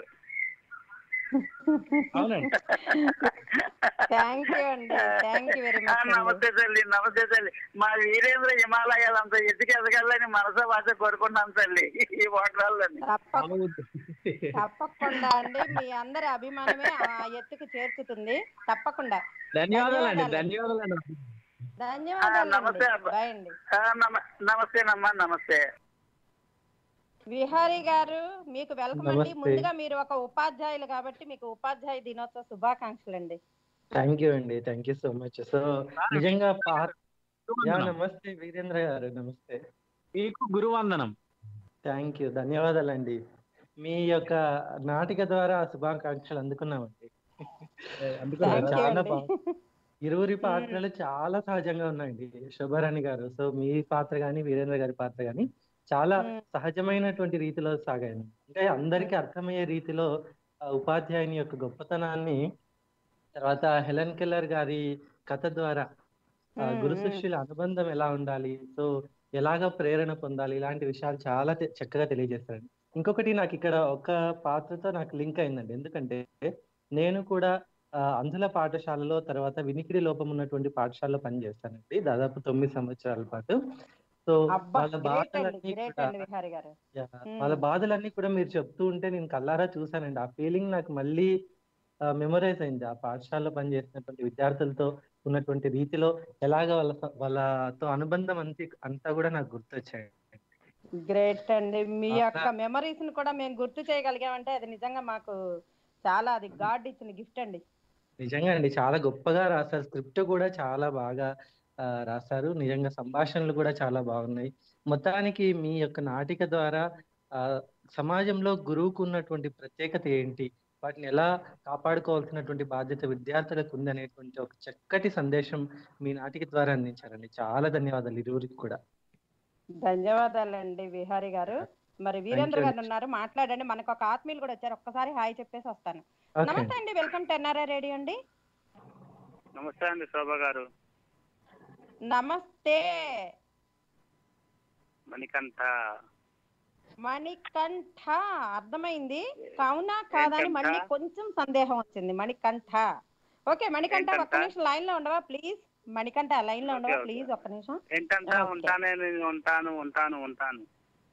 అవునండి థ్యాంక్ యూ అండి థ్యాంక్ యూ వెరీ ఆ, మచ్ నమస్తే తల్లి నమస్తే తల్లి మా వీరేంద్ర హిమాలయాలు అంత ఎత్తుకు ఎదగాలని మనస భాష కోరుకున్నాం తల్లి ఈ ఓటరాళ్ళని తప్పకుండా అండి మీ అందరి అభిమానమే ఆ ఎత్తుకు చేర్చుతుంది తప్పకుండా ధన్యవాదాలండి ధన్యవాదాలు. ధన్యవాదాలండి ధన్యవాదాలు నమస్తే అబ్బా. బాయ్ అండి ఆ, నమ- నమస్తేనమ్మా నమస్తే విహారీ గారు మీకు వెల్కమ్ అండి నమస్తే. ముందుగా మీరు ఒక ఉపాధ్యాయులు కాబట్టి మీకు ఉపాధ్యాయ దినోత్సవ శుభాకాంక్షలు అండి థ్యాంక్ యూ అండి thank you so much so నిజంగా పా- యా నమస్తే వీరేంద్ర గారు నమస్తే మీకు గురువందనం థ్యాంక్ యూ ధన్యవాదాలండి మీ యొక్క నాటిక ద్వారా శుభాకాంక్షలు అందుకున్నామండి అందుకున్నారా? Thank you చాలా అండి. బాగుంది ఇరువురి పాత్రలు చాలా సహజంగా ఉన్నాయండి శోభారాణి గారు సో మీ పాత్ర గాని వీరేంద్ర గారి పాత్ర గాని చాలా మ్మ్. సహజమైనటువంటి రీతిలో సాగాయండి అంటే అందరికీ అర్థమయ్యే రీతిలో ఆ ఉపాధ్యాయుని యొక్క గొప్పతనాన్ని తర్వాత హెలెన్ కెల్లర్ గారి కథ ద్వారా ఆ, మ్మ్, గురు మ్మ్. శిష్యుల అనుబంధం ఎలా ఉండాలి సో ఎలాగ ప్రేరణ పొందాలి ఇలాంటి విషయాలు చాలా తె- చక్కగా తెలియజేస్తారండి ఇంకొకటి నాకు ఇక్కడ ఒక పాత్రతో నాకు లింక్ అయిందండి ఎందుకంటే నేను కూడా ఆ, అంధుల పాఠశాలలో తర్వాత వినికిడి లోపం ఉన్నటువంటి పాఠశాలలో పనిచేస్తానండి దాదాపు తొమ్మిది సంవత్సరాల పాటు సో అబ్బా వాళ్ళ గ్రేట్ అండి బాధలన్నీ గ్రేట్ కూడా అండి విహారి గారు యా, ఉమ్. వాళ్ళ బాధలన్నీ కూడా మీరు చెప్తూ ఉంటే నేను కల్లారా చూసానండి ఆ ఫీలింగ్ నాకు మళ్ళీ మెమరైజ్ అయింది ఆ పాఠశాలలో పనిచేసినటువంటి విద్యార్థులతో ఉన్నటువంటి రీతిలో ఎలాగ వాళ్ళ స- వాళ్ళతో అనుబంధం అంతే అంతా కూడా నాకు గుర్తొచ్చాయి గ్రేట్ అండి మీ అలా- యొక్క మెమరీస్ ని కూడా మేము గుర్తు చేయగలిగామంటే అది నిజంగా మాకు చాలా అది గాడ్ ఇచ్చిన గిఫ్ట్ అండి నిజంగా అండి చాలా గొప్పగా రాశారు స్క్రిప్ట్ కూడా చాలా బాగా ఆ, రాశారు నిజంగా సంభాషణలు కూడా చాలా బాగున్నాయి మొత్తానికి మీ యొక్క నాటిక ద్వారా ఆ సమాజంలో గురువుకు ఉన్నటువంటి ప్రత్యేకత ఏంటి వాటిని ఎలా కాపాడుకోవాల్సినటువంటి బాధ్యత విద్యార్థులకు ఉందనేటువంటి ఒక చక్కటి సందేశం మీ నాటిక ద్వారా అందించారండి చాలా ధన్యవాదాలు ఇరువురికి కూడా ధన్యవాదాలండి విహారి గారు మరి వీరేంద్ర you గారు అండి. ఉన్నారు మాట్లాడండి మనకు ఒక ఆత్మీయులు కూడా వచ్చారు ఒక్కసారి హాయ్ చెప్పేసి వస్తాను ఓకే నమస్తే అండి వెల్కమ్ టు ఎన్ఆర్ఐ రేడియో అండి నమస్తే అండి శోభ గారు నమస్తే మణికంఠ మణికంఠ అర్థమైంది కావునా కాదని మళ్ళీ కొంచెం సందేహం వచ్చింది మణికంఠ ఓకే మణికంఠ ఒక్క ఏంటంట? నిమిషం లైన్ లో ఉండవా ప్లీజ్ మణికంఠ లైన్ లో ఉండవా ఓకే, ఓకే. ప్లీజ్ ఒక్క నిమిషం ఏంటంటే ఓకే. ఉంటానే నేను ఉంటాను ఉంటాను ఉంటాను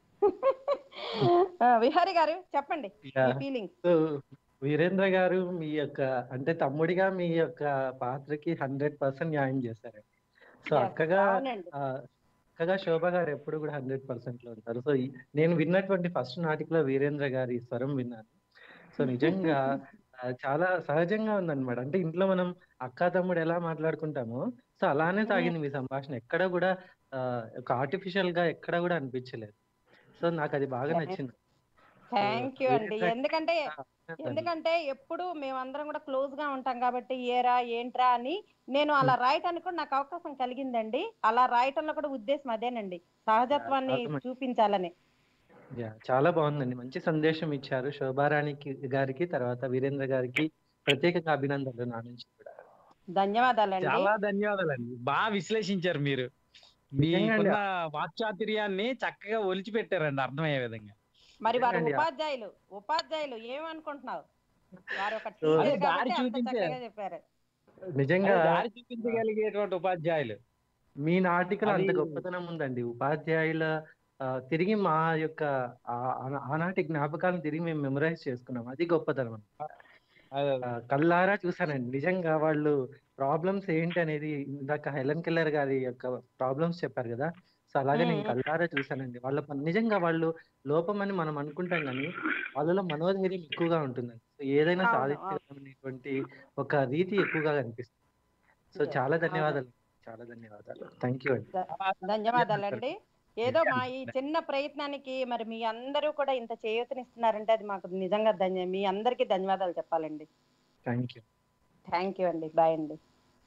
ఆ, విహారి గారు చెప్పండి యా. మీ ఫీలింగ్స్ సో వీరేంద్ర గారు మీ యొక్క అంటే తమ్ముడిగా మీ యొక్క పాత్రకి హండ్రెడ్ పర్సెంట్ న్యాయం చేశారండి సో Yes, అక్కగా అవునండి. ఆ, అక్కగా శోభ గారు ఎప్పుడు కూడా హండ్రెడ్ పర్సెంట్ లో ఉంటారు సో ఈ- నేను విన్నటువంటి ఫస్ట్ నాటికలో వీరేంద్ర గారి స్వరం విన్నాను సో నిజంగా ఆ, చాలా సహజంగా ఉందన్నమాట అంటే ఇంట్లో మనం అక్క తమ్ముడు ఎలా మాట్లాడుకుంటామో సో అలానే సాగింది మీ సంభాషణ ఎక్కడ కూడా ఆ, ఒక ఆర్టిఫిషియల్ గా ఎక్కడ కూడా అనిపించలేదు సో నాకు అది బాగా Yes. నచ్చింది థ్యాంక్ యూ అండి వీరేంద్ర- ఎందుకంటే ఎందుకంటే ఎప్పుడు మేమందరం కూడా క్లోజ్ గా ఉంటాం కాబట్టి ఏరా ఏంట్రా అని నేను అలా రాయటానికి కూడా నాకు అవకాశం కలిగిందండి అలా రాయటంలో కూడా ఉద్దేశం అదేనండి సహజత్వాన్ని అర్థమైంది. చూపించాలని యా చాలా బాగుందండి మంచి సందేశం ఇచ్చారు శోభారాణికి గారికి తర్వాత వీరేంద్ర గారికి ప్రత్యేకంగా అభినందనలు నా నుంచి కూడా ధన్యవాదాలండి చాలా ధన్యవాదాలండి బాగా విశ్లేషించారు మీరు నిజంగా అండి. మీకున్న వాక్చాతుర్యాన్ని చక్కగా ఒలిచి పెట్టారండి అర్థమయ్యే విధంగా మరి వారు నిజంగానండి. ఉపాధ్యాయులు ఉపాధ్యాయులు ఏమనుకుంటున్నావు వారు ఒక సో- టీచర్ అదే దారి కాబట్టి అంత చూపించారు. చక్కగా చెప్పారు నిజంగా అదే దారి చూపించగలిగేటువంటి ఉపాధ్యాయులు మీ నాటికలో అంత అది- గొప్పతనం ఉందండి ఉపాధ్యాయుల ఆ, తిరిగి మా యొక్క ఆ- ఆ- ఆనాటి జ్ఞాపకాలను తిరిగి మేము మెమరైజ్ చేసుకున్నాం అది గొప్పతనం అన్నమాట. అదే ఆ, కళ్ళారా చూసానండి నిజంగా వాళ్ళు ప్రాబ్లమ్స్ ఏంటి అనేది ఇందాక హెలెన్ కెల్లర్ గారి యొక్క ప్రాబ్లమ్స్ చెప్పారు కదా సో అలాగే నేను మ్మ్. కళ్ళారా చూసానండి వాళ్ళ పని- నిజంగా వాళ్ళు లోపం అని మనం అనుకుంటాం కానీ వాళ్ళలో మనోధైర్యం ఎక్కువగా ఉంటుందండి సో ఏదైనా అవును, సాధించగలమనేటువంటి ఒక రీతి ఎక్కువగా కనిపిస్తుంది సో Yes, చాలా అవును. ధన్యవాదాలు చాలా ధన్యవాదాలు థ్యాంక్ యూ అండి ధన్యవాదాలండి ఏదో మా ఈ చిన్న ప్రయత్నానికి మరి మీ అందరూ కూడా ఇంత చేయూతనిస్తున్నారంటే అది మాకు నిజంగా ధన్య మీ అందరికీ ధన్యవాదాలు చెప్పాలండి థ్యాంక్ యూ థ్యాంక్ యూ అండి బాయ్ అండి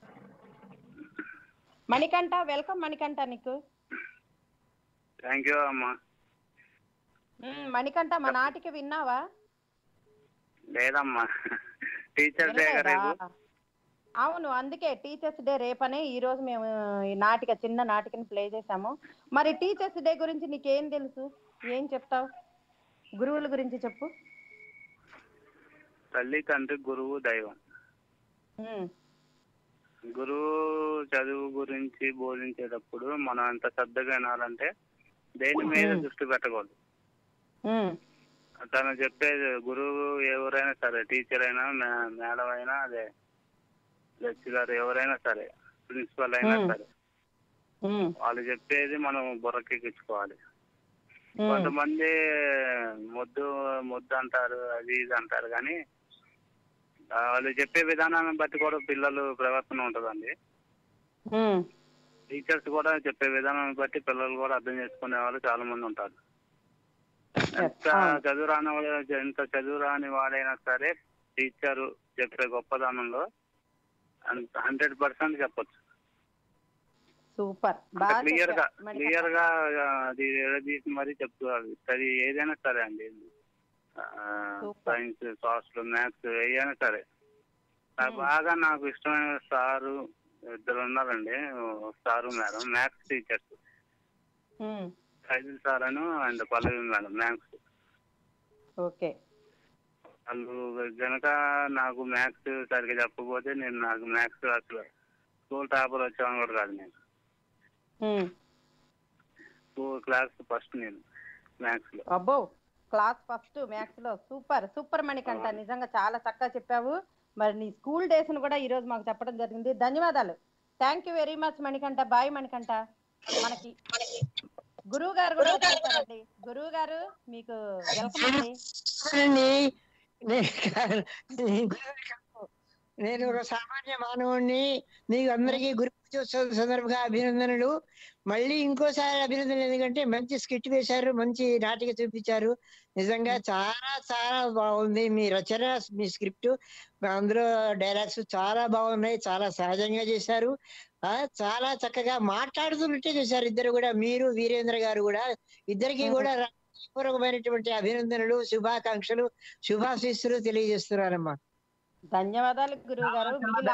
మణికంఠ వెల్కమ్ మణికంఠ నీకు థ్యాంక్ యూ అమ్మా మ్మ్, మణికంఠ మా నాటికి విన్నావా లేదమ్మా టీచర్ డే వినలేదా? రేపు అవును అందుకే టీచర్స్ డే రేపనే ఈ రోజు మేము ఈ నాటిక చిన్న నాటికని ప్లే చేసాము మరి టీచర్స్ డే గురించి నీకేం తెలుసు ఏం చెప్తావు గురువుల గురించి చెప్పు తల్లి తండ్రి గురువు దైవం మ్మ్. గురువు చదువు గురించి బోధించేటప్పుడు మనం ఎంత శ్రద్ధగా వినాలంటే దేని మీద మ్మ్. దృష్టి పెట్టకూడదు మ్మ్. తను చెప్పేది గురువు ఎవరైనా సరే టీచర్ అయినా మే- మేడం అయినా అదే లెక్చరర్ ఎవరైనా సరే ప్రిన్సిపల్ అయినా మ్మ్. సరే మ్మ్. వాళ్ళు చెప్పేది మనం బుర్రకెక్కించుకోవాలి మ్మ్. కొంతమంది ముద్దు ముద్దు అంటారు అది ఇది అంటారు కానీ ఆ, వాళ్ళు చెప్పే విధానాన్ని బట్టి కూడా పిల్లలు ప్రవర్తన ఉంటుందండి మ్మ్. టీచర్స్ కూడా చెప్పే విధానాన్ని బట్టి పిల్లలు కూడా అర్థం చేసుకునే వాళ్ళు చాలా మంది ఉంటారు ఎంత అవును. చదువు రాని వాడు ఎంత చదువు రాని వాడైనా సరే టీచర్ చెప్పే గొప్పదనంలో హండ్రెడ్ పర్సెంట్ చెప్పొచ్చు సూపర్ బాగా క్లియర్ గా చెప్పావు, మణికంఠ. క్లియర్ గా ఆ, అది తీసి మరీ చెప్తారు అది ఏదైనా సరే అండి Super. సైన్స్ సోషల్ మ్యాథ్స్ ఏదైనా సరే నాకు Hmm. బాగా నాకు ఇష్టమైన సారు ఇద్దరు ఉన్నారండి ఒక సారు మేడం మ్యాథ్స్ టీచర్స్ మ్మ్. సైజుల్ సార్ అని and Pallavi madam maths okay వాళ్ళు గనక నాకు మ్యాథ్స్ సరిగ్గా చెప్పకపోతే నేను నాకు మ్యాథ్స్ అసలు స్కూల్ టాపర్ వచ్చామని కూడా కాదు నేను ఉమ్. స్కూల్ క్లాస్ ఫస్ట్ నేను మ్యాథ్స్ లో అబ్బో క్లాస్ ఫస్ట్ మ్యాథ్స్ లో సూపర్ సూపర్ మణికంఠ నిజంగా చాలా చక్కగా చెప్పావు మరి నీ స్కూల్ డేస్ ను కూడా ఈ రోజు మాకు చెప్పడం జరిగింది ధన్యవాదాలు thank you very much Manikanta bye Manikanta మనకి గురువు గారు కూడా వచ్చేసారండి గురువు గారు మీకు వెల్కమ్ అండి అవునండి. నే- నేను నేను ఒక సామాన్య మానవుణ్ణి మీకు అందరికీ గురు పూజోత్సవం సందర్భంగా అభినందనలు మళ్ళీ ఇంకోసారి అభినందనలు ఎందుకంటే మంచి స్కిట్ వేశారు మంచి నాటిక చూపించారు నిజంగా చాలా చాలా బాగుంది మీ రచన మీ స్క్రిప్ట్ అందులో డైలాగ్స్ చాలా బాగున్నాయి చాలా సహజంగా చేశారు ఆ చాలా చక్కగా మాట్లాడుతున్నట్టే చేశారు ఇద్దరు కూడా మీరు వీరేంద్ర గారు కూడా ఇద్దరికి కూడా పూర్వకమైనటువంటి అభినందనలు శుభాకాంక్షలు శుభాశీస్సులు తెలియజేస్తున్నారమ్మా ధన్యవాదాలు గురువు గారు మీలా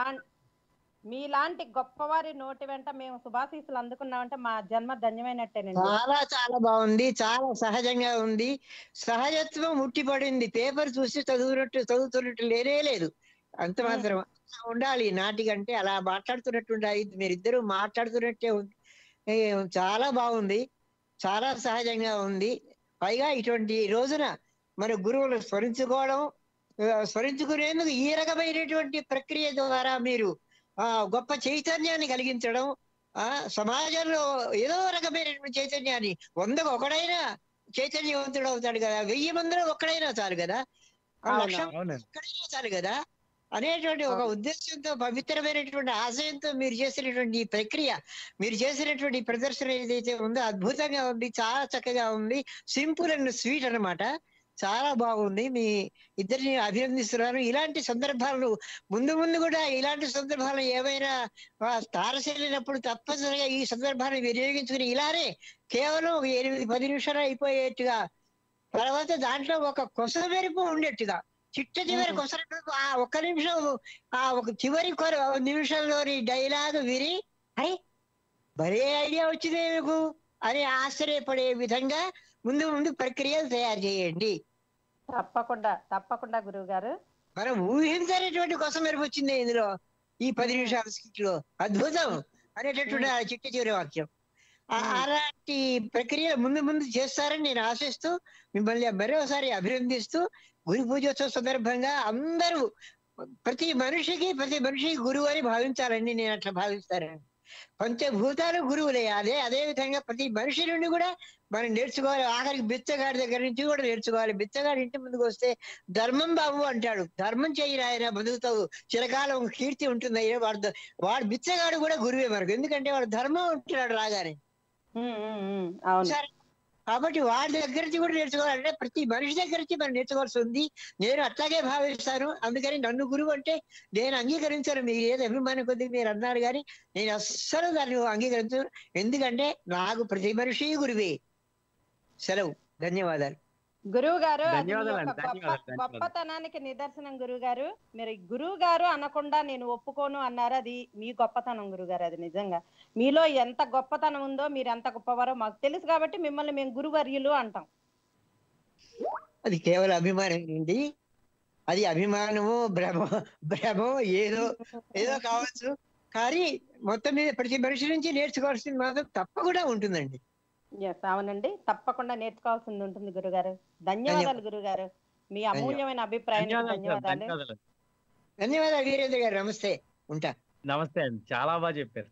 మీలాంటి గొప్పవారి నోటి వెంట మేము శుభాశీస్సులు అందుకున్నామంటే మా జన్మ ధన్యమైనట్టేనండి చాలా చాలా బాగుంది చాలా సహజంగా ఉంది సహజత్వం ఉట్టిపడింది పేపర్ చూసి చదువునట్టు చదువుతున్నట్టు లేనే లేదు అంత మాత్రం అలా ఉండాలి నాటికంటే అలా మాట్లాడుతున్నట్టు ఉండాలి మీరిద్దరూ మాట్లాడుతున్నట్టే ఉంది ఏ, చాలా బాగుంది చాలా సహజంగా ఉంది పైగా ఇటువంటి రోజున మన గురువులు స్మరించుకోవడం ఆ, స్మరించుకునేందుకు ఈ రకమైనటువంటి ప్రక్రియ ద్వారా మీరు ఆ గొప్ప చైతన్యాన్ని కలిగించడం ఆ సమాజంలో ఏదో రకమైనటువంటి చైతన్యాన్ని వందకు ఒకడైనా చైతన్యవంతుడు అవుతాడు కదా వెయ్యి మందిలో ఒక్కడైనా చాలు కదా ఆ అవును, లక్ష అవునండి ఒక్కడైనా చాలు కదా అనేటువంటి ఒక ఉద్దేశంతో పవిత్రమైనటువంటి ఆశయంతో మీరు చేసినటువంటి ఈ ప్రక్రియ మీరు చేసినటువంటి ఈ ప్రదర్శన ఏదైతే ఉందో అద్భుతంగా ఉంది చాలా చక్కగా ఉంది సింపుల్ అండ్ స్వీట్ అన్నమాట చాలా బాగుంది మీ ఇద్దరిని అభినందిస్తున్నాను ఇలాంటి సందర్భాలను ముందు ముందు కూడా ఇలాంటి సందర్భాలు ఏమైనా ఆ, తారసెళ్ళినప్పుడు తప్పనిసరిగా ఈ సందర్భాన్ని వినియోగించుకుని ఇలానే కేవలం ఒక ఎనిమిది పది నిమిషాలు అయిపోయేట్టుగా తర్వాత దాంట్లో ఒక కొస మెరుపు ఉండేట్టుగా చిట్ట చివరి కొస మెరుపు ఆ ఒక్క నిమిషం ఆ ఒక చివరి కొర నిమిషంలోని డైలాగ్ విని అరే భలే ఐడియా వచ్చిందే మీకు అని ఆశ్చర్యపడే విధంగా ముందు ముందు ప్రక్రియలు తయారు చేయండి తప్పకుండా తప్పకుండా గురువు గారు మనం ఊహించనటువంటి కోసం మెరుపు వచ్చింది ఇందులో ఈ పది నిమిషాల స్కిట్ లో అద్భుతం అనేటటువంటి ఆ చిట్ట చివరి వాక్యం ఆ- అలాంటి ప్రక్రియ ముందు ముందు చేస్తారని నేను ఆశిస్తూ మిమ్మల్ని మరోసారి అభినందిస్తూ గురు పూజోత్సవ సందర్భంగా అందరూ ప్రతి మనిషికి ప్రతి మనిషికి గురువు అని భావించాలండి నేను అట్లా భావిస్తానండి పంచభూతాలు గురువులే అదే అదే విధంగా ప్రతి మనిషి నుండి కూడా మనం నేర్చుకోవాలి ఆఖరికి బిచ్చగాడి దగ్గర నుంచి కూడా నేర్చుకోవాలి బిచ్చగాడి ఇంటి ముందుకు వస్తే ధర్మం బాబు అంటాడు ధర్మం చెయ్యి ఆయన బతుకుతావు చిరకాలం కీర్తి ఉంటుంది అయ్యా వాడు ద- వాడు బిచ్చగాడు కూడా గురువే మనకు ఎందుకంటే వాడు ధర్మం ఉంటున్నాడు రాగానే ఉమ్, ఉమ్, ఉమ్, అవును సరే కాబట్టి వాడి దగ్గర నుంచి కూడా నేర్చుకోవాలంటే ప్రతి మనిషి దగ్గర నుంచి మనం నేర్చుకోవాల్సి ఉంది నేను అట్లాగే భావిస్తాను అందుకని నన్ను గురువు అంటే నేను అంగీకరించాను మీరు ఏది అభిమానం కొద్ది మీరు అన్నారు కానీ నేను అస్సలు దాన్ని అంగీకరించను ఎందుకంటే నాకు ప్రతి మనిషి గురువే సెలవు ధన్యవాదాలు గురువు గారు అది మీ ధన్యవాదాలండి, యొక్క గొప్ప ధన్యవాదాలు, ధన్యవాదాలు. గొప్పతనానికి నిదర్శనం గురువు గారు మీరు గురువు గారు అనకుండా నేను ఒప్పుకోను అన్నారు అది మీ గొప్పతనం గురువు గారు అది నిజంగా మీలో ఎంత గొప్పతనం ఉందో మీరు ఎంత గొప్పవారో మాకు తెలుసు కాబట్టి మిమ్మల్ని మేము గురువర్యులు అంటాం అది కేవలం అభిమానం ఏంటి అది అభిమానము భ్రమ భ్రమో ఏదో ఏదో కావచ్చు కానీ మొత్తం మీద ప్రతి మనిషి నుంచి నేర్చుకోవాల్సింది మాత్రం తప్పకుండా ఉంటుందండి ఎస్ అవునండి తప్పకుండా నేర్చుకోవాల్సింది ఉంటుంది గురుగారు ధన్యవాదాలు గురుగారు మీ అమూల్యమైన అభిప్రాయానికి ధన్యవాదాలు సార్, ధన్యవాదాలు ధన్యవాదాలు ధన్యవాదాలు వీరేంద్ర గారు నమస్తే ఉంటా నమస్తే అండి చాలా బాగా చెప్పారు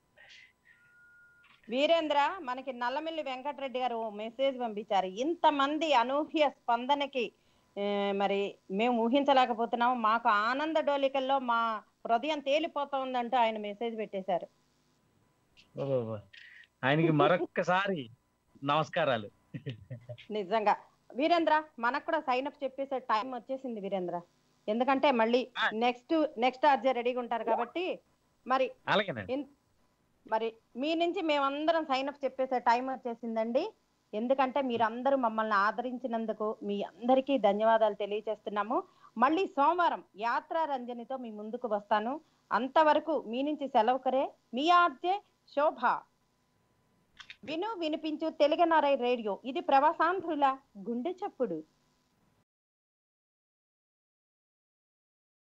వీరేంద్ర మనకి నల్లమిల్లి వెంకటరెడ్డి గారు మెసేజ్ పంపించారు ఇంతమంది అనూహ్య స్పందనకి ఏ, మరి మేము ఊహించలేకపోతున్నాము మాకు ఆనంద డోలికల్లో మా హృదయం తేలిపోతోందంటూ ఆయన మెసేజ్ పెట్టేశారు ఓ, ఆయనకి మరొక్కసారి నమస్కారాలు నిజంగా వీరేంద్ర మనకు కూడా సైన్ అప్ చెప్పేసే టైం వచ్చేసింది వీరేంద్ర ఎందుకంటే మళ్ళీ నెక్స్ట్ నెక్స్ట్ ఆర్జే రెడీగా ఉంటారు కాబట్టి మరి అలాగేనండి ఇన్- మరి మీ నుంచి మేమందరం సైన్ అప్ చెప్పేసే టైం వచ్చేసిందండి ఎందుకంటే మీరందరూ మమ్మల్ని ఆదరించినందుకు మీ అందరికీ ధన్యవాదాలు తెలియజేస్తున్నాము మళ్ళీ సోమవారం యాత్రా రంజనితో మీ ముందుకు వస్తాను అంతవరకు మీ నుంచి సెలవు కరే మీ ఆర్జే శోభ విను వినిపించు తెలుగునారై రేడియో ఇది ప్రవాసాంధ్రుల గుండె చప్పుడు